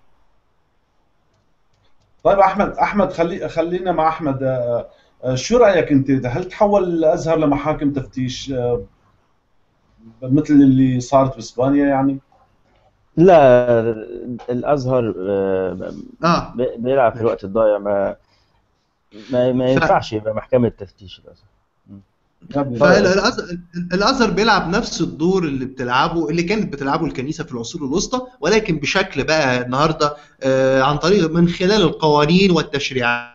طيب احمد احمد خلي خلينا مع احمد آه شو رايك انت هل تحول الازهر لمحاكم تفتيش مثل اللي صارت باسبانيا يعني لا الازهر آه. بيلعب في الوقت الضايع ما ما, ما ينفعش يبقى محكمه تفتيش الازهر فالازهر بيلعب نفس الدور اللي بتلعبه اللي كانت بتلعبه الكنيسه في العصور الوسطى ولكن بشكل بقى النهارده عن طريق من خلال القوانين والتشريعات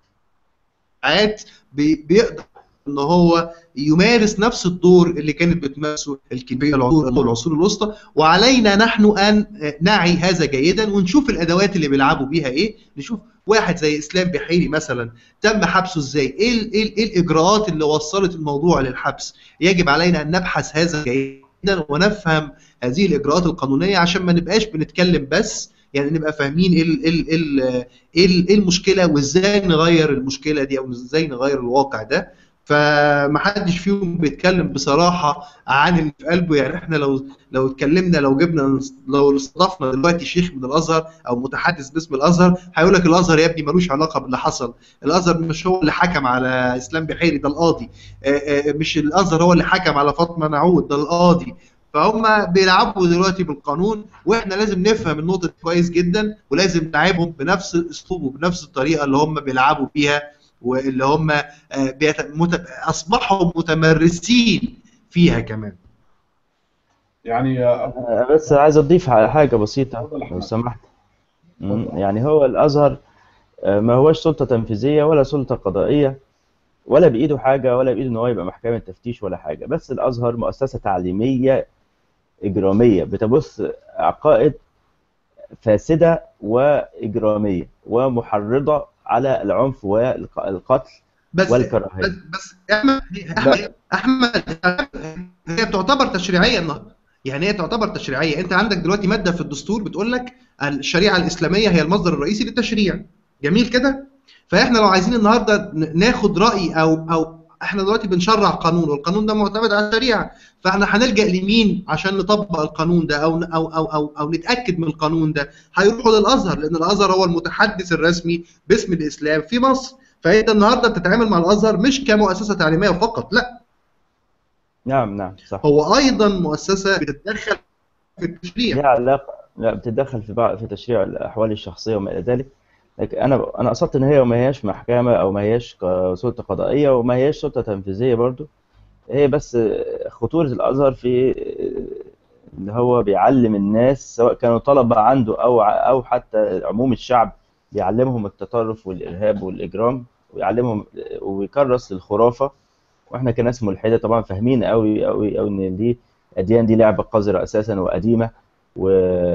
بيقدر ان هو يمارس نفس الدور اللي كانت بتمارسه الكبيره العصور العصور الوسطى وعلينا نحن ان نعي هذا جيدا ونشوف الادوات اللي بيلعبوا بيها ايه نشوف واحد زي اسلام بحيري مثلا تم حبسه ازاي ايه ايه, إيه الاجراءات اللي وصلت الموضوع للحبس يجب علينا ان نبحث هذا جيدا ونفهم هذه الاجراءات القانونيه عشان ما نبقاش بنتكلم بس يعني نبقى فاهمين ايه ال ال ال ايه المشكله وازاي نغير المشكله دي او ازاي نغير الواقع ده فمحدش فيهم بيتكلم بصراحه عن اللي في قلبه يعني احنا لو لو اتكلمنا لو جبنا لو استضفنا دلوقتي شيخ من الازهر او متحدث باسم الازهر هيقول لك الازهر يا ابني ملوش علاقه باللي حصل الازهر مش هو اللي حكم على اسلام بحيري ده القاضي مش الازهر هو اللي حكم على فاطمه نعود ده القاضي فهم بيلعبوا دلوقتي بالقانون واحنا لازم نفهم النقطه دي كويس جدا ولازم نلعبهم بنفس الاسلوب وبنفس الطريقه اللي هم بيلعبوا بيها واللي هم مت... اصبحوا متمرسين فيها كمان يعني بس عايز اضيف حاجه بسيطه لو سمحت يعني هو الازهر ما هوش سلطه تنفيذيه ولا سلطه قضائيه ولا بايده حاجه ولا بايده ان هو يبقى محكمه تفتيش ولا حاجه بس الازهر مؤسسه تعليميه اجراميه بتبث عقائد فاسده واجراميه ومحرضه على العنف والقتل بس والكراهيه بس بس احمد احمد احمد هي بتعتبر تشريعيه النهارده يعني هي تعتبر تشريعيه انت عندك دلوقتي ماده في الدستور بتقول لك الشريعه الاسلاميه هي المصدر الرئيسي للتشريع جميل كده فاحنا لو عايزين النهارده ناخد راي او او احنا دلوقتي بنشرع قانون والقانون ده معتمد على الشريعه فاحنا هنلجا لمين عشان نطبق القانون ده او او او او, أو نتاكد من القانون ده هيروحوا للازهر لان الازهر هو المتحدث الرسمي باسم الاسلام في مصر فانت النهارده بتتعامل مع الازهر مش كمؤسسه تعليميه فقط لا نعم نعم صح هو ايضا مؤسسه بتتدخل في التشريع لها علاقه لا بتتدخل في بعض في تشريع الاحوال الشخصيه وما الى ذلك لكن انا انا قصدت ان هي ما هياش محكمه او ما هياش سلطه قضائيه وما هياش سلطه تنفيذيه برضو هي بس خطوره الازهر في اللي هو بيعلم الناس سواء كانوا طلبه عنده او او حتى عموم الشعب بيعلمهم التطرف والارهاب والاجرام ويعلمهم ويكرس للخرافه واحنا كناس ملحده طبعا فاهمين قوي قوي قوي ان دي الاديان دي لعبه قذره اساسا وقديمه و...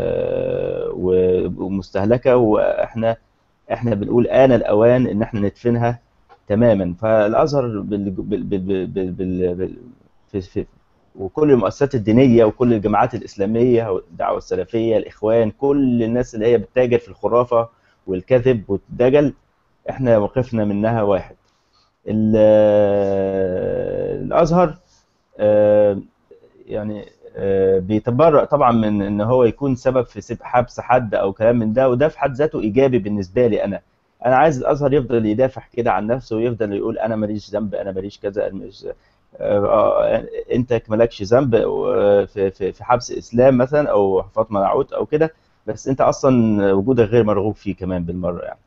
و... ومستهلكه واحنا احنا بنقول آن الأوان إن احنا ندفنها تماما فالأزهر بال... بال... بال... بال... بال... في... في... وكل المؤسسات الدينية وكل الجماعات الإسلامية والدعوة السلفية الإخوان كل الناس اللي هي بتتاجر في الخرافة والكذب والدجل احنا موقفنا منها واحد الأزهر آه، يعني آه، بيتبرأ طبعا من ان هو يكون سبب في سب- حبس حد او كلام من ده وده في حد ذاته ايجابي بالنسبه لي انا انا عايز الازهر يفضل يدافع كده عن نفسه ويفضل يقول انا ماليش ذنب انا ماليش كذا أنا مش آه، آه، انت مالكش ذنب آه، في في في حبس اسلام مثلا او فاطمه نعوت او كده بس انت اصلا وجودك غير مرغوب فيه كمان بالمره يعني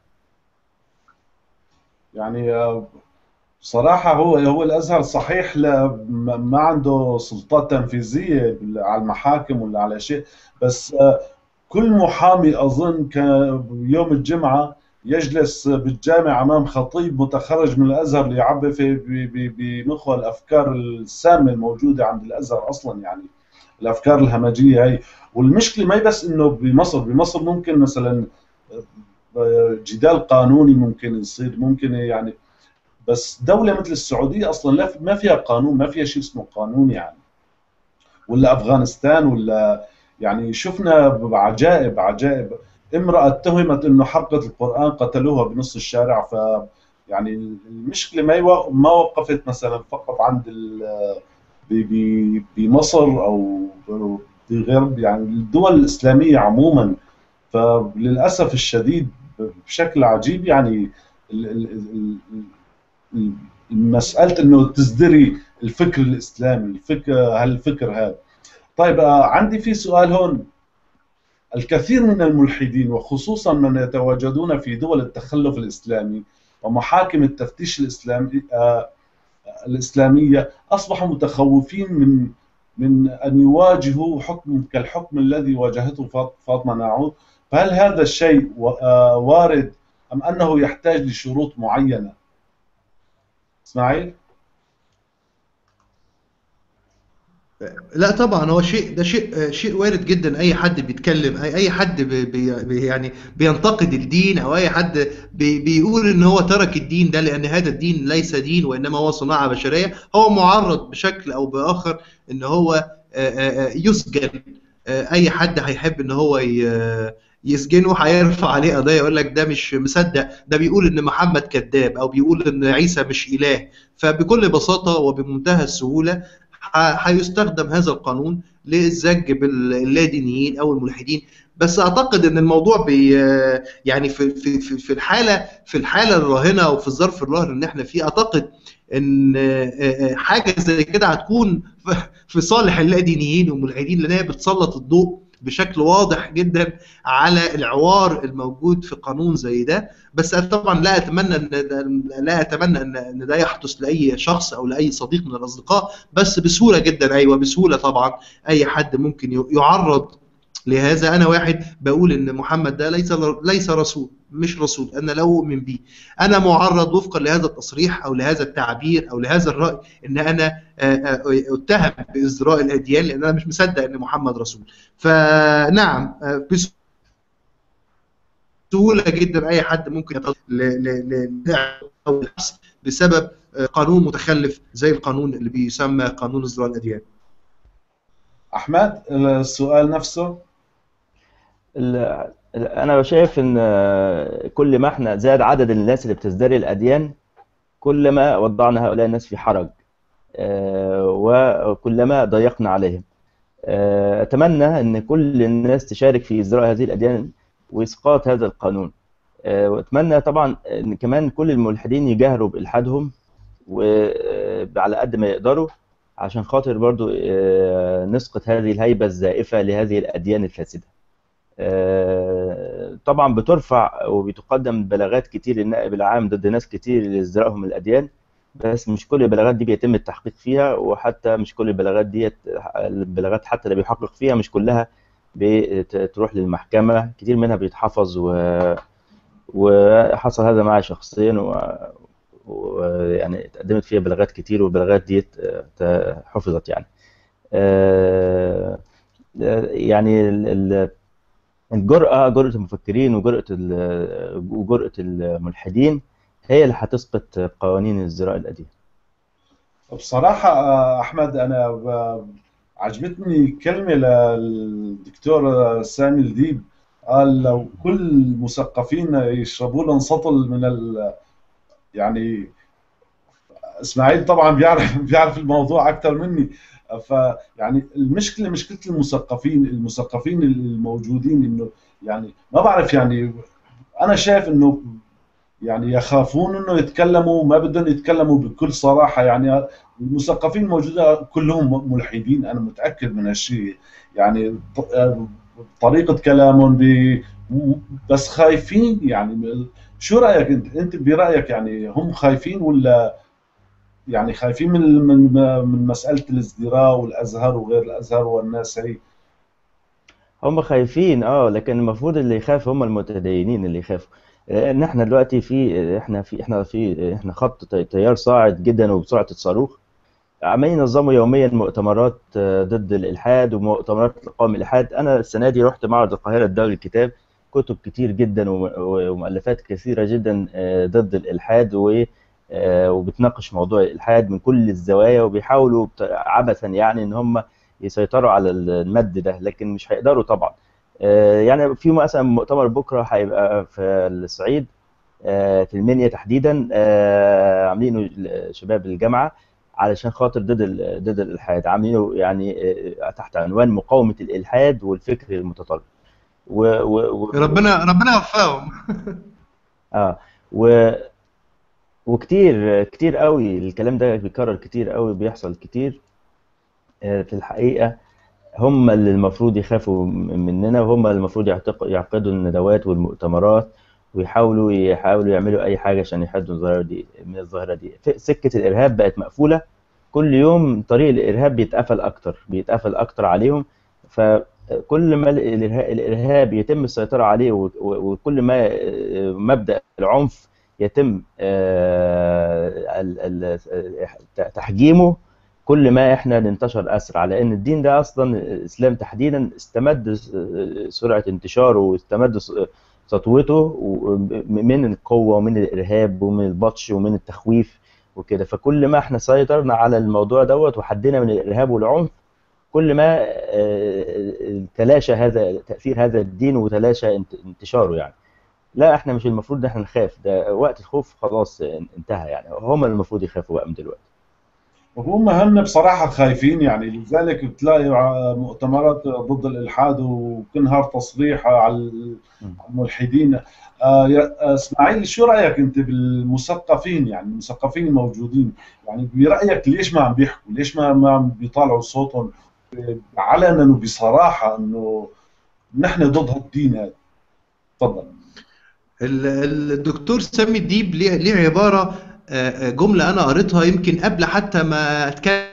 يعني آه، بصراحة هو هو الأزهر صحيح لا ما ما عنده سلطات تنفيذية على المحاكم ولا على شيء بس آه، كل محامي أظن كان يوم الجمعة يجلس بالجامع أمام خطيب متخرج من الأزهر ليعبي في ب- ب- بمخه الأفكار السامة الموجودة عند الأزهر أصلا يعني الأفكار الهمجية هي والمشكلة ما هي بس إنه بمصر بمصر ممكن مثلا آه، جدال قانوني ممكن يصير ممكن يعني بس دولة مثل السعودية أصلا لا ما فيها قانون ما فيها شيء اسمه قانون يعني ولا أفغانستان ولا يعني شفنا عجائب عجائب امرأة اتهمت انه حرقت القرآن قتلوها بنص الشارع ف يعني المشكلة ما يوق- ما وقفت مثلا فقط عند ال- ب- ب- بمصر او بغير يعني الدول الإسلامية عموما فللأسف الشديد بشكل عجيب يعني ال- ال- ال- ال- مسألة انه تزدري الفكر الإسلامي الفكر هالفكر هذا طيب آه، عندي في سؤال هون الكثير من الملحدين وخصوصا من يتواجدون في دول التخلف الإسلامي ومحاكم التفتيش الإسلامي آه، الإسلامية أصبحوا متخوفين من من أن يواجهوا حكم كالحكم الذي واجهته فاط- فاطمة ناعود فهل هذا الشيء و- آه، وارد أم أنه يحتاج لشروط معينة إسماعيل؟ لا طبعا هو شيء ده شيء شيء وارد جدا اي حد بيتكلم اي اي حد بي بي بي- يعني بينتقد الدين او اي حد بي بيقول ان هو ترك الدين ده لان هذا الدين ليس دين وانما هو صناعه بشريه هو معرض بشكل او باخر ان هو آه، آه، آه، يسجن آه، اي حد هيحب ان هو ي- يسجنه هيرفع عليه قضيه يقول لك ده مش مصدق ده بيقول ان محمد كذاب او بيقول ان عيسى مش اله فبكل بساطه وبمنتهى السهوله ح- هيستخدم هذا القانون للزج باللادينيين او الملحدين بس اعتقد ان الموضوع بي يعني في في في في الحاله في الحاله الراهنه وفي الظرف الراهن اللي احنا فيه اعتقد ان حاجه زي كده هتكون في صالح اللادينيين والملحدين لان هي بتسلط الضوء بشكل واضح جدا على العوار الموجود في قانون زي ده بس أنا طبعا لا اتمنى ان لا اتمنى ان ان ده يحدث لاي شخص او لاي صديق من الاصدقاء بس بسهوله جدا ايوه بسهوله طبعا اي حد ممكن يعرض لهذا انا واحد بقول ان محمد ده ليس ليس رسول مش رسول انا لا اؤمن به انا معرض وفقا لهذا التصريح او لهذا التعبير او لهذا الراي ان انا اتهم بازدراء الاديان لان انا مش مصدق ان محمد رسول فنعم بسهوله جدا اي حد ممكن يتصل او الحبس بسبب قانون متخلف زي القانون اللي بيسمى قانون ازدراء الاديان احمد السؤال نفسه انا شايف ان كل ما احنا زاد عدد الناس اللي بتزدري الاديان كل ما وضعنا هؤلاء الناس في حرج وكلما ضيقنا عليهم اتمنى ان كل الناس تشارك في ازدراء هذه الاديان واسقاط هذا القانون واتمنى طبعا ان كمان كل الملحدين يجاهروا بالحادهم وعلى قد ما يقدروا عشان خاطر برضو نسقط هذه الهيبه الزائفه لهذه الاديان الفاسده طبعا بترفع وبتقدم بلاغات كتير للنائب العام ضد ناس كتير لازدرائهم الاديان بس مش كل البلاغات دي بيتم التحقيق فيها وحتى مش كل البلاغات ديت البلاغات حتى اللي بيحقق فيها مش كلها بتروح للمحكمة كتير منها بيتحفظ و... وحصل هذا معي شخصيا ويعني و... يعني اتقدمت فيها بلاغات كتير والبلاغات ديت حفظت يعني يعني الجرأة جرأة المفكرين وجرأة وجرأة الملحدين هي اللي هتسقط قوانين ازدراء الأديان بصراحة أحمد أنا عجبتني كلمة للدكتور سامي الديب قال لو كل المثقفين يشربوا لهم سطل من ال يعني اسماعيل طبعا بيعرف بيعرف الموضوع اكثر مني فيعني المشكله مشكله المثقفين المثقفين الموجودين انه يعني ما بعرف يعني انا شايف انه يعني يخافون انه يتكلموا ما بدهم يتكلموا بكل صراحه يعني المثقفين موجوده كلهم ملحدين انا متاكد من هالشيء يعني طريقه كلامهم بس خايفين يعني شو رايك انت انت برايك يعني هم خايفين ولا يعني خايفين من من من مساله الازدراء والازهر وغير الازهر والناس هي هم خايفين اه لكن المفروض اللي يخاف هم المتدينين اللي يخافوا لان احنا دلوقتي في احنا في احنا في احنا خط تيار صاعد جدا وبسرعه الصاروخ عمالين ينظموا يوميا مؤتمرات ضد الالحاد ومؤتمرات لقوم الالحاد انا السنه دي رحت معرض القاهره الدولي للكتاب كتب كتير جدا ومؤلفات كثيره جدا ضد الالحاد و وبتناقش موضوع الالحاد من كل الزوايا وبيحاولوا عبثا يعني ان هم يسيطروا على المد ده لكن مش هيقدروا طبعا يعني في مثلا مؤتمر بكره هيبقى في الصعيد في المنيا تحديدا عاملينه شباب الجامعه علشان خاطر ضد ضد الالحاد عاملينه يعني تحت عنوان مقاومه الالحاد والفكر المتطرف و, و, و ربنا ربنا يوفقهم اه و وكتير كتير قوي الكلام ده بيكرر كتير قوي بيحصل كتير في الحقيقه هم اللي المفروض يخافوا مننا وهم اللي المفروض يعقدوا الندوات والمؤتمرات ويحاولوا يحاولوا يعملوا اي حاجه عشان يحدوا الظاهره دي من الظاهره دي سكه الارهاب بقت مقفوله كل يوم طريق الارهاب بيتقفل اكتر بيتقفل اكتر عليهم فكل ما الارهاب يتم السيطره عليه وكل ما مبدا العنف يتم تحجيمه كل ما احنا ننتشر اسرع لان الدين ده اصلا الاسلام تحديدا استمد سرعه انتشاره واستمد سطوته من القوه ومن الارهاب ومن البطش ومن التخويف وكده فكل ما احنا سيطرنا على الموضوع دوت وحدنا من الارهاب والعنف كل ما تلاشى هذا تاثير هذا الدين وتلاشى انتشاره يعني لا احنا مش المفروض ان احنا نخاف ده وقت الخوف خلاص انتهى يعني هم اللي المفروض يخافوا بقى من دلوقتي وهم هن بصراحة خايفين يعني لذلك بتلاقي مؤتمرات ضد الإلحاد وكنهار تصريح على الملحدين اسماعيل شو رأيك أنت بالمثقفين يعني المثقفين الموجودين يعني برأيك ليش ما عم بيحكوا ليش ما ما عم بيطالعوا صوتهم علنا وبصراحة أنه نحن ضد هالدين هذا تفضل الدكتور سامي الديب ليه عبارة جملة أنا قريتها يمكن قبل حتى ما أتكلم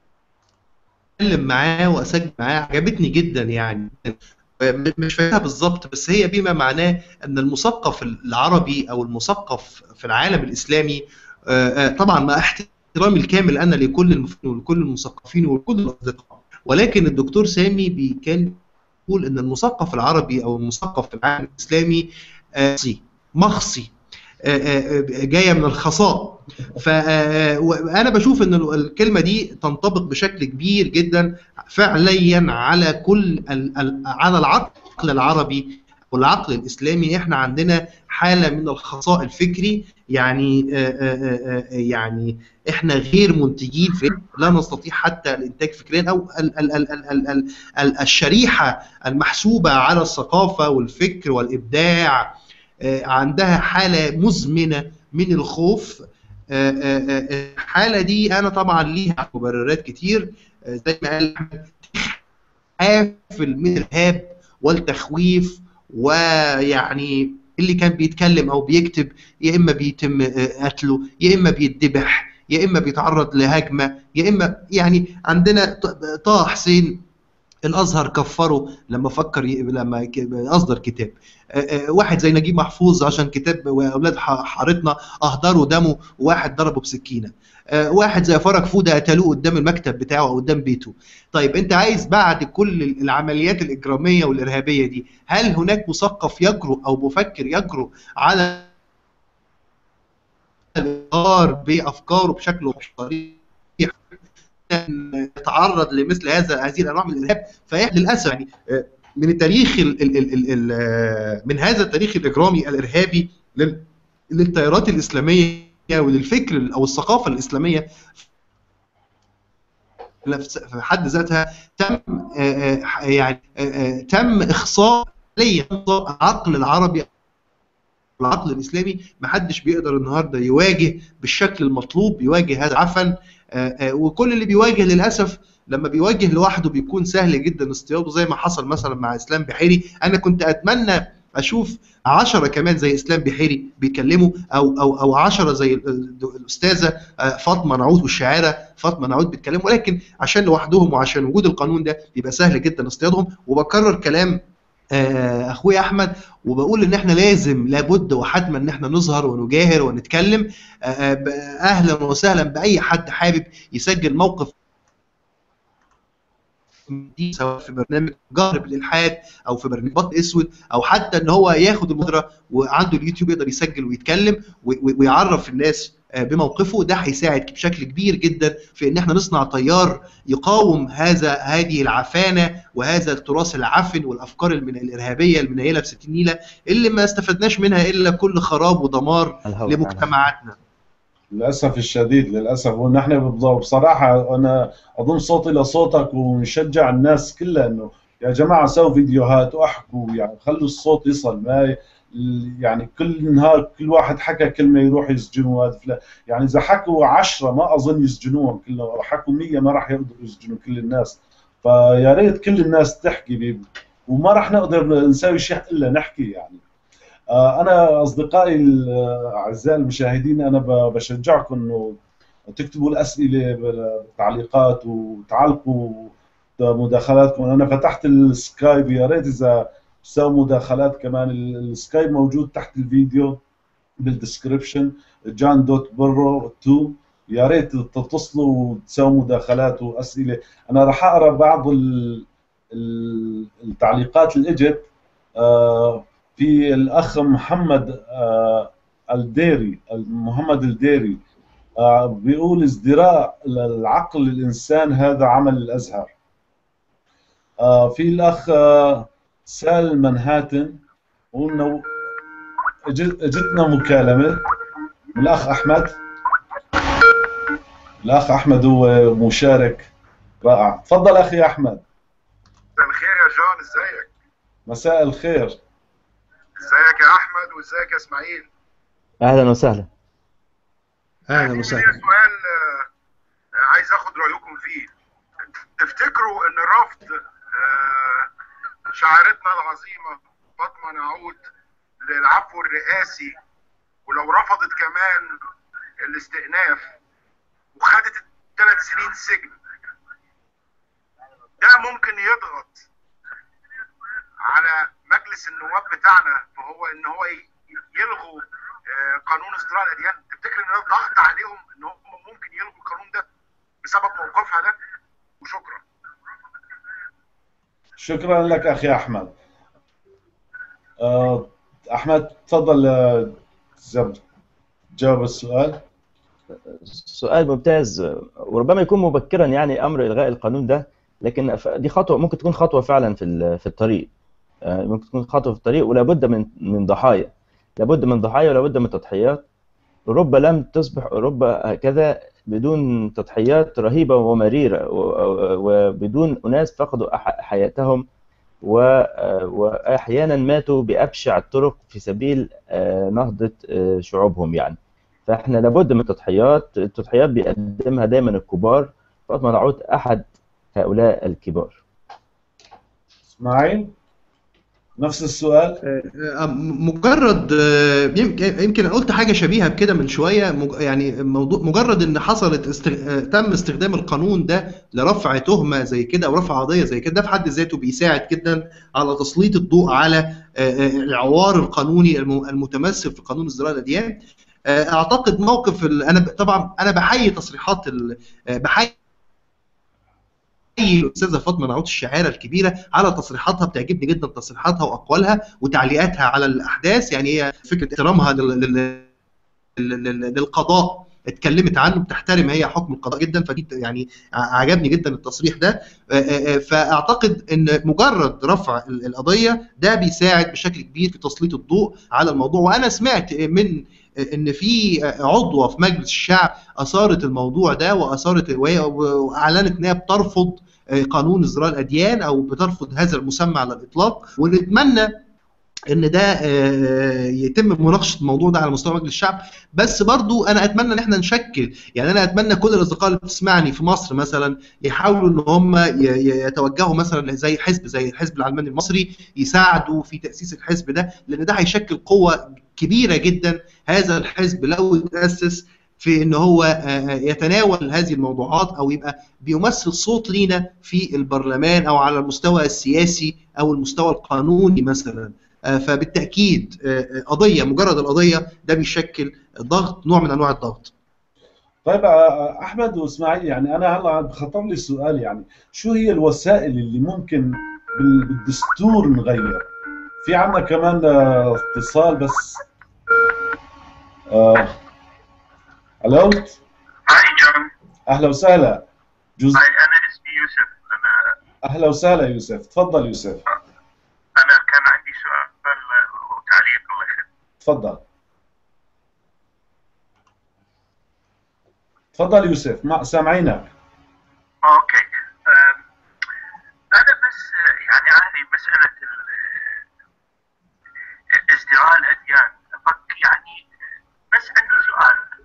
معاه وأسجل معاه عجبتني جدا يعني مش فاهمها بالظبط بس هي بما معناه أن المثقف العربي أو المثقف في العالم الإسلامي طبعا مع احترامي الكامل أنا لكل ولكل المثقفين ولكل الأصدقاء ولكن الدكتور سامي كان يقول أن المثقف العربي أو المثقف في العالم الإسلامي مخصي جايه من الخصاء فانا بشوف ان الكلمه دي تنطبق بشكل كبير جدا فعليا على كل على العقل العربي والعقل الاسلامي احنا عندنا حاله من الخصاء الفكري يعني يعني احنا غير منتجين في لا نستطيع حتى الانتاج فكريا او ال ال ال ال ال ال الشريحه المحسوبه على الثقافه والفكر والابداع عندها حالة مزمنة من الخوف الحالة دي أنا طبعا ليها مبررات كتير زي ما قال حافل من الإرهاب والتخويف ويعني اللي كان بيتكلم أو بيكتب يا إما بيتم قتله يا إما بيتذبح يا إما بيتعرض لهجمة يا إما يعني عندنا طه حسين الازهر كفره لما فكر ي... لما اصدر كتاب واحد زي نجيب محفوظ عشان كتاب واولاد حارتنا اهدروا دمه وواحد ضربه بسكينه واحد زي فرج فوده قتلوه قدام المكتب بتاعه او قدام بيته طيب انت عايز بعد كل العمليات الاجراميه والارهابيه دي هل هناك مثقف يجرؤ او مفكر يجرؤ على الإظهار بافكاره بشكل صريح يتعرض لمثل هذا هذه الانواع من الارهاب فاحنا للاسف يعني من التاريخ ال ال ال ال من هذا التاريخ الاجرامي الارهابي للتيارات الاسلاميه وللفكر او الثقافه الاسلاميه في حد ذاتها تم يعني تم اخصاء العقل العربي العقل الاسلامي ما حدش بيقدر النهارده يواجه بالشكل المطلوب يواجه هذا عفن وكل اللي بيواجه للاسف لما بيواجه لوحده بيكون سهل جدا اصطياده زي ما حصل مثلا مع اسلام بحيري انا كنت اتمنى اشوف عشرة كمان زي اسلام بحيري بيكلموا او او او 10 زي الاستاذه فاطمه نعود والشاعره فاطمه نعود بيتكلموا ولكن عشان لوحدهم وعشان وجود القانون ده بيبقى سهل جدا اصطيادهم وبكرر كلام اخويا احمد وبقول ان احنا لازم لابد وحتما ان احنا نظهر ونجاهر ونتكلم اهلا وسهلا باي حد حابب يسجل موقف دي سواء في برنامج جهر بالالحاد او في برنامج بط اسود او حتى ان هو ياخد المبادره وعنده اليوتيوب يقدر يسجل ويتكلم ويعرف الناس بموقفه ده هيساعد بشكل كبير جدا في ان احنا نصنع تيار يقاوم هذا هذه العفانه وهذا التراث العفن والافكار الارهابيه المنيله في 60 نيله اللي ما استفدناش منها الا كل خراب ودمار لمجتمعاتنا. للاسف الشديد للاسف ونحن بصراحه انا اضم صوتي لصوتك ونشجع الناس كلها انه يا جماعه سووا فيديوهات واحكوا يعني خلوا الصوت يصل ما يعني كل نهار كل واحد حكى كلمه يروح يسجنوا هذا يعني اذا حكوا عشرة ما اظن يسجنوهم كلهم حكوا 100 ما راح يقدروا يسجنوا كل الناس فيا ريت كل الناس تحكي بي وما راح نقدر نسوي شيء الا نحكي يعني انا اصدقائي الاعزاء المشاهدين انا بشجعكم انه تكتبوا الاسئله بالتعليقات وتعلقوا مداخلاتكم انا فتحت السكايب يا ريت اذا تسووا مداخلات كمان السكايب موجود تحت الفيديو بالدسكربشن جان دوت برو 2 يا ريت تتصلوا وتسووا مداخلات واسئله انا راح اقرا بعض التعليقات اللي اجت في الاخ محمد الديري محمد الديري بيقول ازدراء العقل الانسان هذا عمل الازهر في الاخ سال منهاتن قلنا اجتنا مكالمه من الاخ احمد الاخ احمد هو مشارك رائع تفضل اخي احمد مساء الخير يا جون ازيك مساء الخير ازيك يا احمد وازيك يا اسماعيل اهلا وسهلا اهلا وسهلا سؤال عايز اخد رايكم فيه تفتكروا ان رفض شاعرتنا العظيمه فاطمه نعود للعفو الرئاسي ولو رفضت كمان الاستئناف وخدت ثلاث سنين سجن ده ممكن يضغط على مجلس النواب بتاعنا فهو ان هو يلغوا قانون ازدراء الاديان تفتكر ان ده ضغط عليهم ان هم ممكن يلغوا القانون ده بسبب موقفها ده وشكرا شكرا لك اخي احمد احمد تفضل جاوب السؤال سؤال ممتاز وربما يكون مبكرا يعني امر الغاء القانون ده لكن دي خطوه ممكن تكون خطوه فعلا في في الطريق ممكن تكون خطوه في الطريق ولا بد من من ضحايا لابد من ضحايا ولا بد من تضحيات اوروبا لم تصبح اوروبا هكذا بدون تضحيات رهيبه ومريره وبدون اناس فقدوا حياتهم واحيانا ماتوا بابشع الطرق في سبيل نهضه شعوبهم يعني فاحنا لابد من تضحيات التضحيات بيقدمها دايما الكبار فاطمه نعود احد هؤلاء الكبار اسماعيل نفس السؤال مجرد يمكن يمكن قلت حاجه شبيهه بكده من شويه يعني موضوع مجرد ان حصلت استغ... تم استخدام القانون ده لرفع تهمه زي كده او رفع قضيه زي كده ده في حد ذاته بيساعد جدا على تسليط الضوء على العوار القانوني المتمثل في قانون ازدراء الاديان اعتقد موقف ال... انا طبعا انا بحيي تصريحات ال... بحيي الاستاذه فاطمه نعود الشاعره الكبيره على تصريحاتها بتعجبني جدا تصريحاتها واقوالها وتعليقاتها على الاحداث يعني هي فكره احترامها لل... لل... للقضاء اتكلمت عنه بتحترم هي حكم القضاء جدا فدي يعني ع- عجبني جدا التصريح ده آه، آه، آه، فاعتقد ان مجرد رفع ال- القضيه ده بيساعد بشكل كبير في تسليط الضوء على الموضوع وانا سمعت من ان في عضوه في مجلس الشعب اثارت الموضوع ده واثارت وهي- واعلنت ان هي بترفض قانون ازدراء الاديان او بترفض هذا المسمى على الاطلاق ونتمنى ان ده آه، يتم مناقشه الموضوع ده على مستوى مجلس الشعب بس برضو انا اتمنى ان احنا نشكل يعني انا اتمنى كل الاصدقاء اللي بتسمعني في مصر مثلا يحاولوا ان هم ي- ي- يتوجهوا مثلا زي حزب زي الحزب العلماني المصري يساعدوا في تاسيس الحزب ده لان ده هيشكل قوه كبيره جدا هذا الحزب لو تاسس في ان هو آه، يتناول هذه الموضوعات او يبقى بيمثل صوت لينا في البرلمان او على المستوى السياسي او المستوى القانوني مثلا آه، فبالتاكيد آه، آه، قضيه مجرد القضيه ده بيشكل ضغط نوع من انواع الضغط طيب آه، احمد واسماعيل يعني انا هلا بخطر لي سؤال يعني شو هي الوسائل اللي ممكن بال- بالدستور نغير في عندنا كمان آه، اتصال بس آه، الو هاي جون اهلا وسهلا جزء هاي انا اسمي يوسف انا اهلا وسهلا يوسف تفضل يوسف انا كان عندي سؤال وتعليق الله يخليك تفضل تفضل يوسف ما سامعينك اوكي أم، انا بس يعني اهلي مساله ال- ازدراء الاديان فك يعني بس عندي سؤال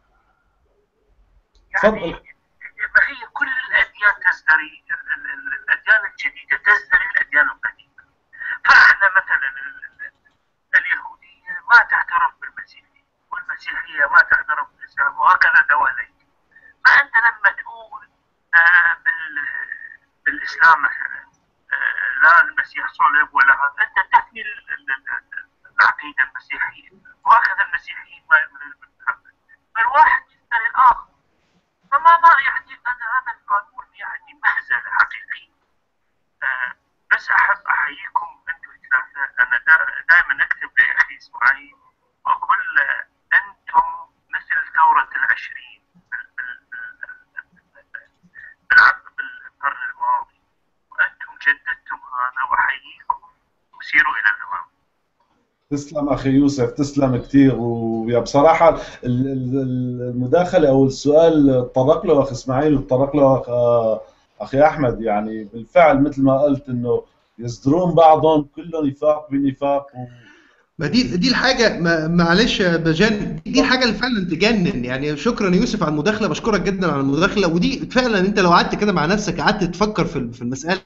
تفضل. يعني ما هي كل الاديان تزدري ال- ال- ال- الاديان الجديده تزدري الاديان القديمه فاحنا مثلا ال- ال- اليهوديه ما تعترف بالمسيحيه والمسيحيه ما تعترف بالاسلام وهكذا دواليك فانت لما تقول آه، بال- بالاسلام مثلا آه، لا المسيح صلب ولا هذا انت تحمي ال- ال- ال- العقيده المسيحيه وهكذا المسيحيين ما يؤمنون بالمحمد فالواحد يسال الاخر فما ما يعني انا هذا القانون يعني مهزله حقيقيه آه، بس احب احييكم انتم الثلاثه انا دائما اكتب لاخي اسماعيل واقول له انتم مثل ثوره العشرين بال- بال- بال- بالعقد بالقرن الماضي وانتم جددتم هذا واحييكم وسيروا الى الامام تسلم اخي يوسف تسلم كثير ويا بصراحه ال- ال- المداخله او السؤال تطرق له اخي اسماعيل وتطرق له أخ- اخي احمد يعني بالفعل مثل ما قلت انه يصدرون بعضهم كله نفاق بنفاق و... ما دي دي الحاجه ما- معلش يا بجان دي الحاجه اللي فعلا تجنن يعني شكرا يا يوسف على المداخله بشكرك جدا على المداخله ودي فعلا انت لو قعدت كده مع نفسك قعدت تفكر في في المساله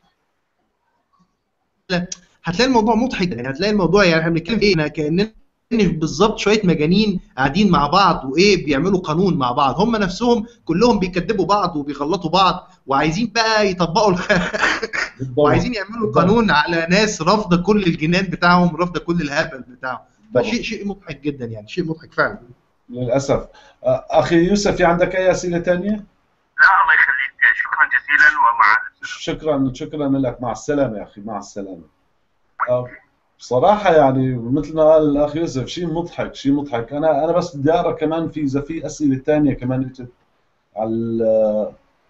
هتلاقي الموضوع مضحك يعني هتلاقي الموضوع يعني احنا بنتكلم في ايه إحنا كاننا بالظبط شويه مجانين قاعدين مع بعض وايه بيعملوا قانون مع بعض هم نفسهم كلهم بيكذبوا بعض وبيغلطوا بعض وعايزين بقى يطبقوا الخ... وعايزين يعملوا قانون على ناس رافضه كل الجنان بتاعهم رافضه كل الهبل بتاعهم فشيء شيء مضحك جدا يعني شيء مضحك فعلا للاسف أ- اخي يوسف في عندك اي اسئله ثانيه؟ لا الله يخليك شكرا جزيلا ومع شكرا شكرا لك مع السلامه يا اخي مع السلامه أه، بصراحه يعني مثل ما قال الاخ يوسف شيء مضحك شيء مضحك انا انا بس بدي اقرا كمان في اذا في اسئله ثانيه كمان اجت على ال-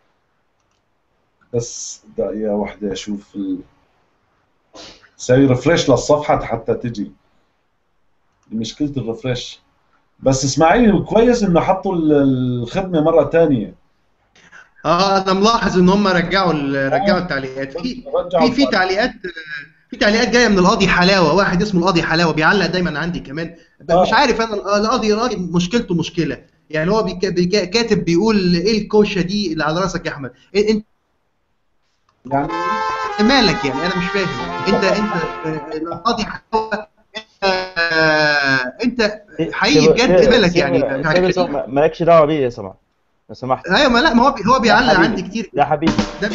بس دقيقه واحده اشوف ال... سوي ريفرش للصفحه حتى تجي مشكله الريفرش بس اسماعيل كويس انه حطوا ال- الخدمه مره ثانيه اه انا ملاحظ ان هم رجعوا ال- رجعوا التعليقات في في في تعليقات في تعليقات جايه من القاضي حلاوه واحد اسمه القاضي حلاوه بيعلق دايما عندي كمان آه. مش عارف انا القاضي القاضي مشكلته مشكله يعني هو بيك- بيك- كاتب بيقول ايه الكوشه دي اللي على راسك يا احمد إيه انت يعني مالك يعني انا مش فاهم انت انت آه، القاضي حلاوه آه، انت حقيقي بجد مالك يعني سيب- سيب- سيب- مالكش دعوه بيه يا سماح لو سمحت ايوه ما لا ما هو بي- هو بيعلق حبيبي. عندي كتير يا حبيبي ده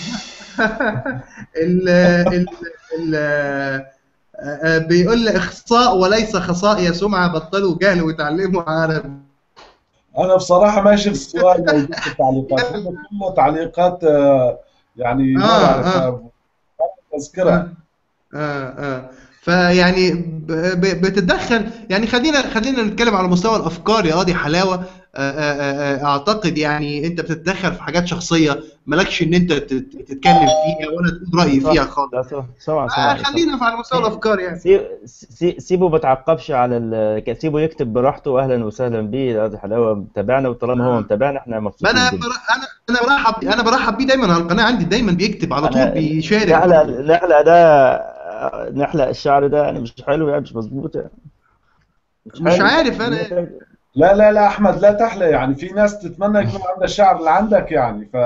ال ال ال آه، بيقول لي اخصاء وليس خصاء يا سمعه بطلوا جهل وتعلموا عربي انا بصراحه ما شفت سؤال موجود في التعليقات هذا كله تعليقات آه، يعني ما آه، بعرف آه. آه، تذكرها اه اه فيعني ب- ب- بتتدخل يعني خلينا خلينا نتكلم على مستوى الافكار يا قاضي حلاوه آه، آه، آه، اعتقد يعني انت بتتدخل في حاجات شخصيه مالكش ان انت تت- تتكلم فيها ولا تقول رايي صح فيها خالص لا صح سمع آه، سمع خلينا في على مستوى الافكار يعني سي- سي- سيبه ما تعقبش على ال... سيبه يكتب براحته اهلا وسهلا بيه هذا حلاوه متابعنا وطالما هو آه. متابعنا احنا ما مبسوطين انا جدا انا انا برحب انا برحب بيه دايما على القناه عندي دايما بيكتب على طول انا بيشارك نحلق برضه نحلق ده نحلق الشعر ده يعني مش حلو يعني مش مظبوط يعني مش مش حلو عارف انا لا لا لا احمد لا تحلى يعني في ناس تتمنى يكون عندها الشعر اللي عندك يعني ف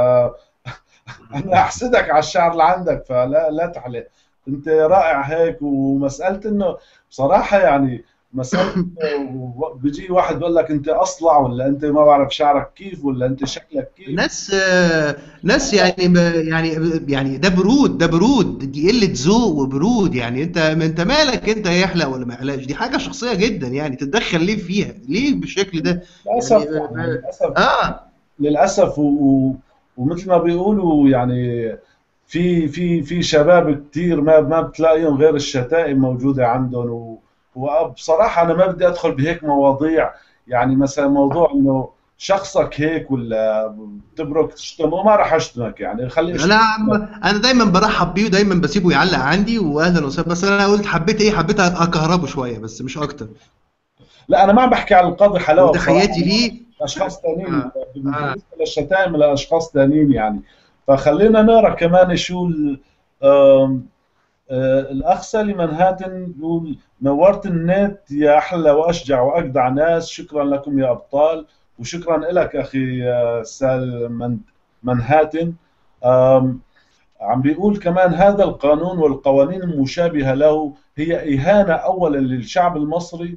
انا احسدك على الشعر اللي عندك فلا لا تحلى انت رائع هيك ومساله انه بصراحه يعني مساله إنه بيجي واحد بيقول لك انت اصلع ولا انت ما بعرف شعرك كيف ولا انت شكلك كيف ناس آه، ناس يعني يعني يعني ده برود ده برود دي قله ذوق وبرود يعني انت انت مالك انت يحلق ولا ما يحلقش دي حاجه شخصيه جدا يعني تتدخل ليه فيها ليه بالشكل ده للاسف يعني يعني للاسف اه للاسف و... و... ومثل ما بيقولوا يعني في في في شباب كثير ما ما بتلاقيهم غير الشتائم موجوده عندهم و... وبصراحه انا ما بدي ادخل بهيك مواضيع يعني مثلا موضوع انه شخصك هيك ولا بتبرك تشتمه ما راح اشتمك يعني خلي انا انا دايما برحب بيه ودايما بسيبه يعلق عندي واهلا وسهلا بس انا قلت حبيت ايه حبيت اكهربه شويه بس مش اكتر لا انا ما عم بحكي على القاضي حلاوه وتحياتي بصراحة. ليه اشخاص ثانيين آه. بالنسبه للشتائم لاشخاص ثانيين يعني فخلينا نقرا كمان شو ال- آم، آه، الاخ سالي منهاتن بيقول نورت النت يا احلى واشجع واجدع ناس شكرا لكم يا ابطال وشكرا لك اخي آه، سال من- منهاتن آم، عم بيقول كمان هذا القانون والقوانين المشابهه له هي اهانه اولا للشعب المصري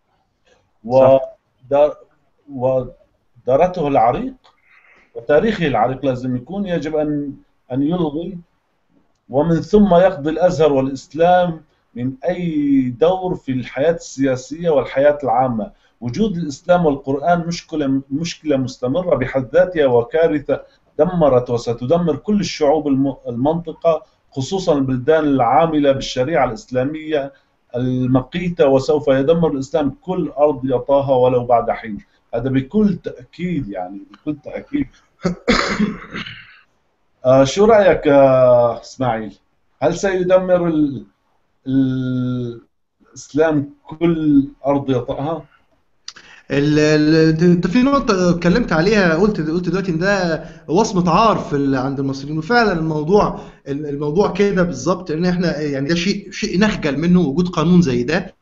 صح. ودار ودارته العريق وتاريخه العريق لازم يكون يجب ان ان يلغي ومن ثم يقضي الازهر والاسلام من اي دور في الحياه السياسيه والحياه العامه وجود الاسلام والقران مشكله مشكله مستمره بحد ذاتها وكارثه دمرت وستدمر كل الشعوب الم- المنطقه خصوصا البلدان العامله بالشريعه الاسلاميه المقيته وسوف يدمر الاسلام كل ارض يطاها ولو بعد حين هذا بكل تاكيد يعني بكل تاكيد آه شو رايك آه اسماعيل هل سيدمر ال... الاسلام كل ارض يطاها ال- ال- انت في نقطة اتكلمت عليها قلت قلت دلوقتي ان ده وصمة عار في ال- عند المصريين وفعلا الموضوع الموضوع كده بالظبط ان احنا يعني ده شيء شيء نخجل منه وجود قانون زي ده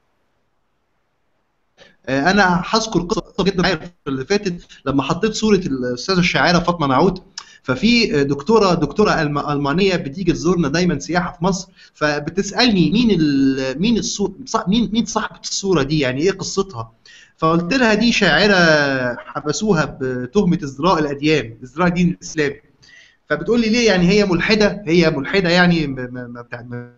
آه، انا هذكر قصه جدا معايا الفترة اللي فاتت لما حطيت صوره الاستاذه الشاعره فاطمه نعود ففي دكتوره دكتوره ألم- المانيه بتيجي تزورنا دايما سياحه في مصر فبتسالني مين ال مين الصور مين مين صاحبه الصوره دي يعني ايه قصتها فقلت لها دي شاعره حبسوها بتهمه ازدراء الاديان ازدراء الدين الاسلامي فبتقول لي ليه يعني هي ملحده هي ملحده يعني ما ما- ما بتاع- ما-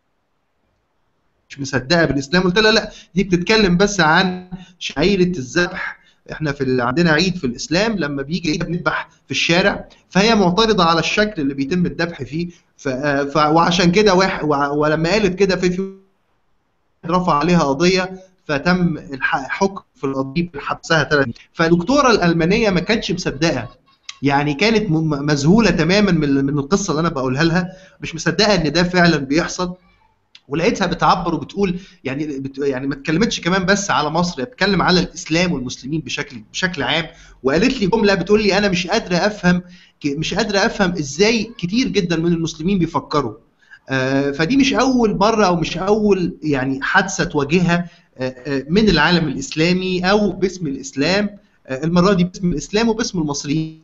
مش مصدقه بالاسلام قلت لها لا دي بتتكلم بس عن شعيره الذبح احنا في ال- عندنا عيد في الاسلام لما بيجي عيد بنذبح في الشارع فهي معترضه على الشكل اللي بيتم الذبح فيه ف... ف... وعشان كده واحد وع- ولما قالت كده في في رفع عليها قضيه فتم الح- حكم في القضيه بحبسها ثلاث فالدكتوره الالمانيه ما كانتش مصدقه يعني كانت م- مذهوله تماما من من القصه اللي انا بقولها لها مش مصدقه ان ده فعلا بيحصل ولقيتها بتعبر وبتقول يعني بت يعني ما اتكلمتش كمان بس على مصر هي بتتكلم على الاسلام والمسلمين بشكل بشكل عام وقالت لي جمله بتقول لي انا مش قادره افهم ك- مش قادره افهم ازاي كتير جدا من المسلمين بيفكروا آه، فدي مش اول مره او مش اول يعني حادثه تواجهها آه، آه، من العالم الاسلامي او باسم الاسلام آه، المره دي باسم الاسلام وباسم المصريين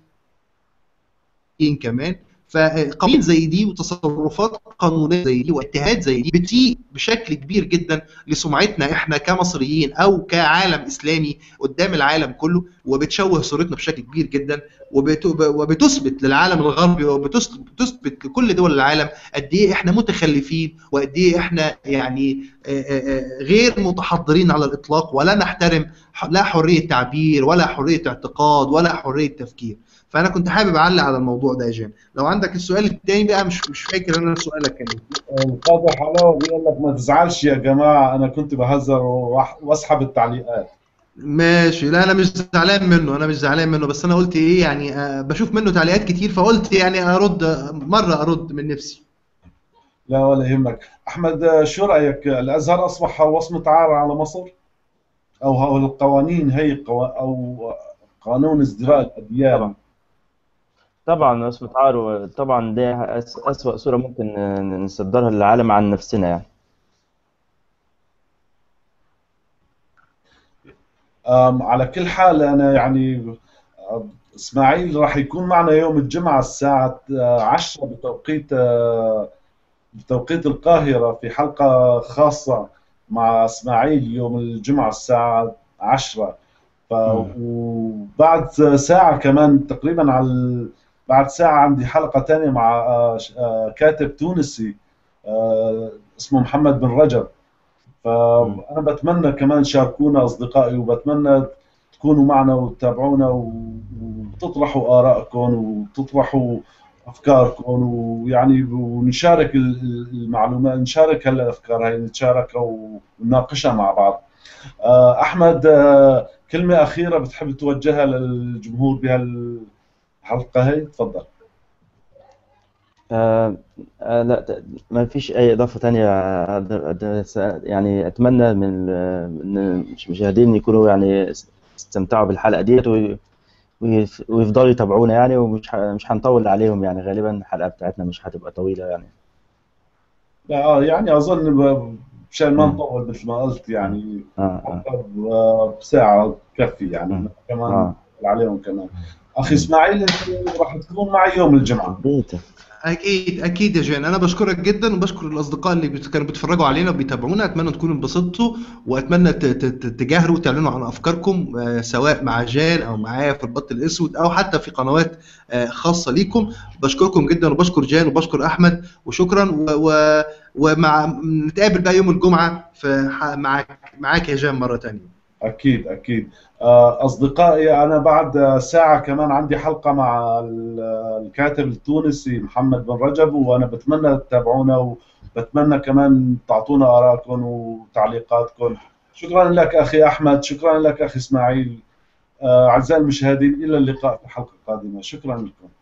كمان فقوانين زي دي وتصرفات قانونيه زي دي واجتهاد زي دي بتسيء بشكل كبير جدا لسمعتنا احنا كمصريين او كعالم اسلامي قدام العالم كله وبتشوه صورتنا بشكل كبير جدا وبت- وبتثبت للعالم الغربي وبتثبت لكل دول العالم قد ايه احنا متخلفين وقد ايه احنا يعني آه، آه، آه، غير متحضرين على الاطلاق ولا نحترم ح- لا حريه تعبير ولا حريه اعتقاد ولا حريه تفكير فانا كنت حابب اعلق على الموضوع ده يا جان لو عندك السؤال الثاني بقى مش مش فاكر انا سؤالك كان ايه القاضي حلاوه بيقول لك ما تزعلش يا جماعه انا كنت بهزر وأح- واسحب التعليقات ماشي لا انا مش زعلان منه انا مش زعلان منه بس انا قلت ايه يعني آه، بشوف منه تعليقات كتير فقلت يعني ارد مره ارد من نفسي لا ولا يهمك احمد آه، شو رايك الازهر اصبح وصمه عار على مصر او هو القوانين هي قوا او قانون ازدراء الاديان طبعا طبعا اسمه عار طبعا دي أس- أسوأ صورة ممكن نصدرها للعالم عن نفسنا يعني آم، على كل حال انا يعني آه، اسماعيل راح يكون معنا يوم الجمعه الساعه آه، 10 بتوقيت آه، بتوقيت القاهره في حلقه خاصه مع اسماعيل يوم الجمعه الساعه 10 ف مم. وبعد ساعه كمان تقريبا على ال- بعد ساعه عندي حلقه ثانيه مع آه، ش- آه، كاتب تونسي آه، اسمه محمد بن رجب مم. فأنا بتمنى كمان شاركونا أصدقائي وبتمنى تكونوا معنا وتتابعونا و- وتطرحوا آرائكم وتطرحوا أفكاركم ويعني ونشارك ال- ال- المعلومات نشارك هالأفكار هاي نتشاركها ونناقشها مع بعض آه، أحمد آه، كلمة أخيرة بتحب توجهها للجمهور بهالحلقة هاي تفضل آه آه لا ت- ما فيش أي إضافة تانية أقدر- أقدر أس- يعني أتمنى من ال- من المشاهدين يكونوا يعني استمتعوا بالحلقة ديت وي- ويف- ويفضلوا يتابعونا يعني ومش ح- مش هنطول عليهم يعني غالبا الحلقة بتاعتنا مش هتبقى طويلة يعني لا، آه، يعني أظن ب- مشان ما مم. نطول مثل ما قلت يعني اه اه حتى بساعة تكفي يعني مم. كمان اه عليهم كمان أخي مم. إسماعيل أنت راح تكون معي يوم الجمعة بيته اكيد اكيد يا جان انا بشكرك جدا وبشكر الاصدقاء اللي بت- كانوا بيتفرجوا علينا وبيتابعونا اتمنى تكونوا انبسطتوا واتمنى ت- ت- ت- تجاهروا وتعلنوا عن افكاركم آه، سواء مع جان او معايا في البط الاسود او حتى في قنوات آه، خاصه ليكم بشكركم جدا وبشكر جان وبشكر احمد وشكرا و... و... ومع نتقابل بقى يوم الجمعه في ح... معاك معاك يا جان مره تانية أكيد أكيد آه، أصدقائي أنا بعد ساعة كمان عندي حلقة مع ال- الكاتب التونسي محمد بن رجب وأنا بتمنى تتابعونا وبتمنى كمان تعطونا آرائكم وتعليقاتكم شكرا لك أخي أحمد شكرا لك أخي إسماعيل آه، أعزائي المشاهدين إلى اللقاء في حلقة قادمة شكرا لكم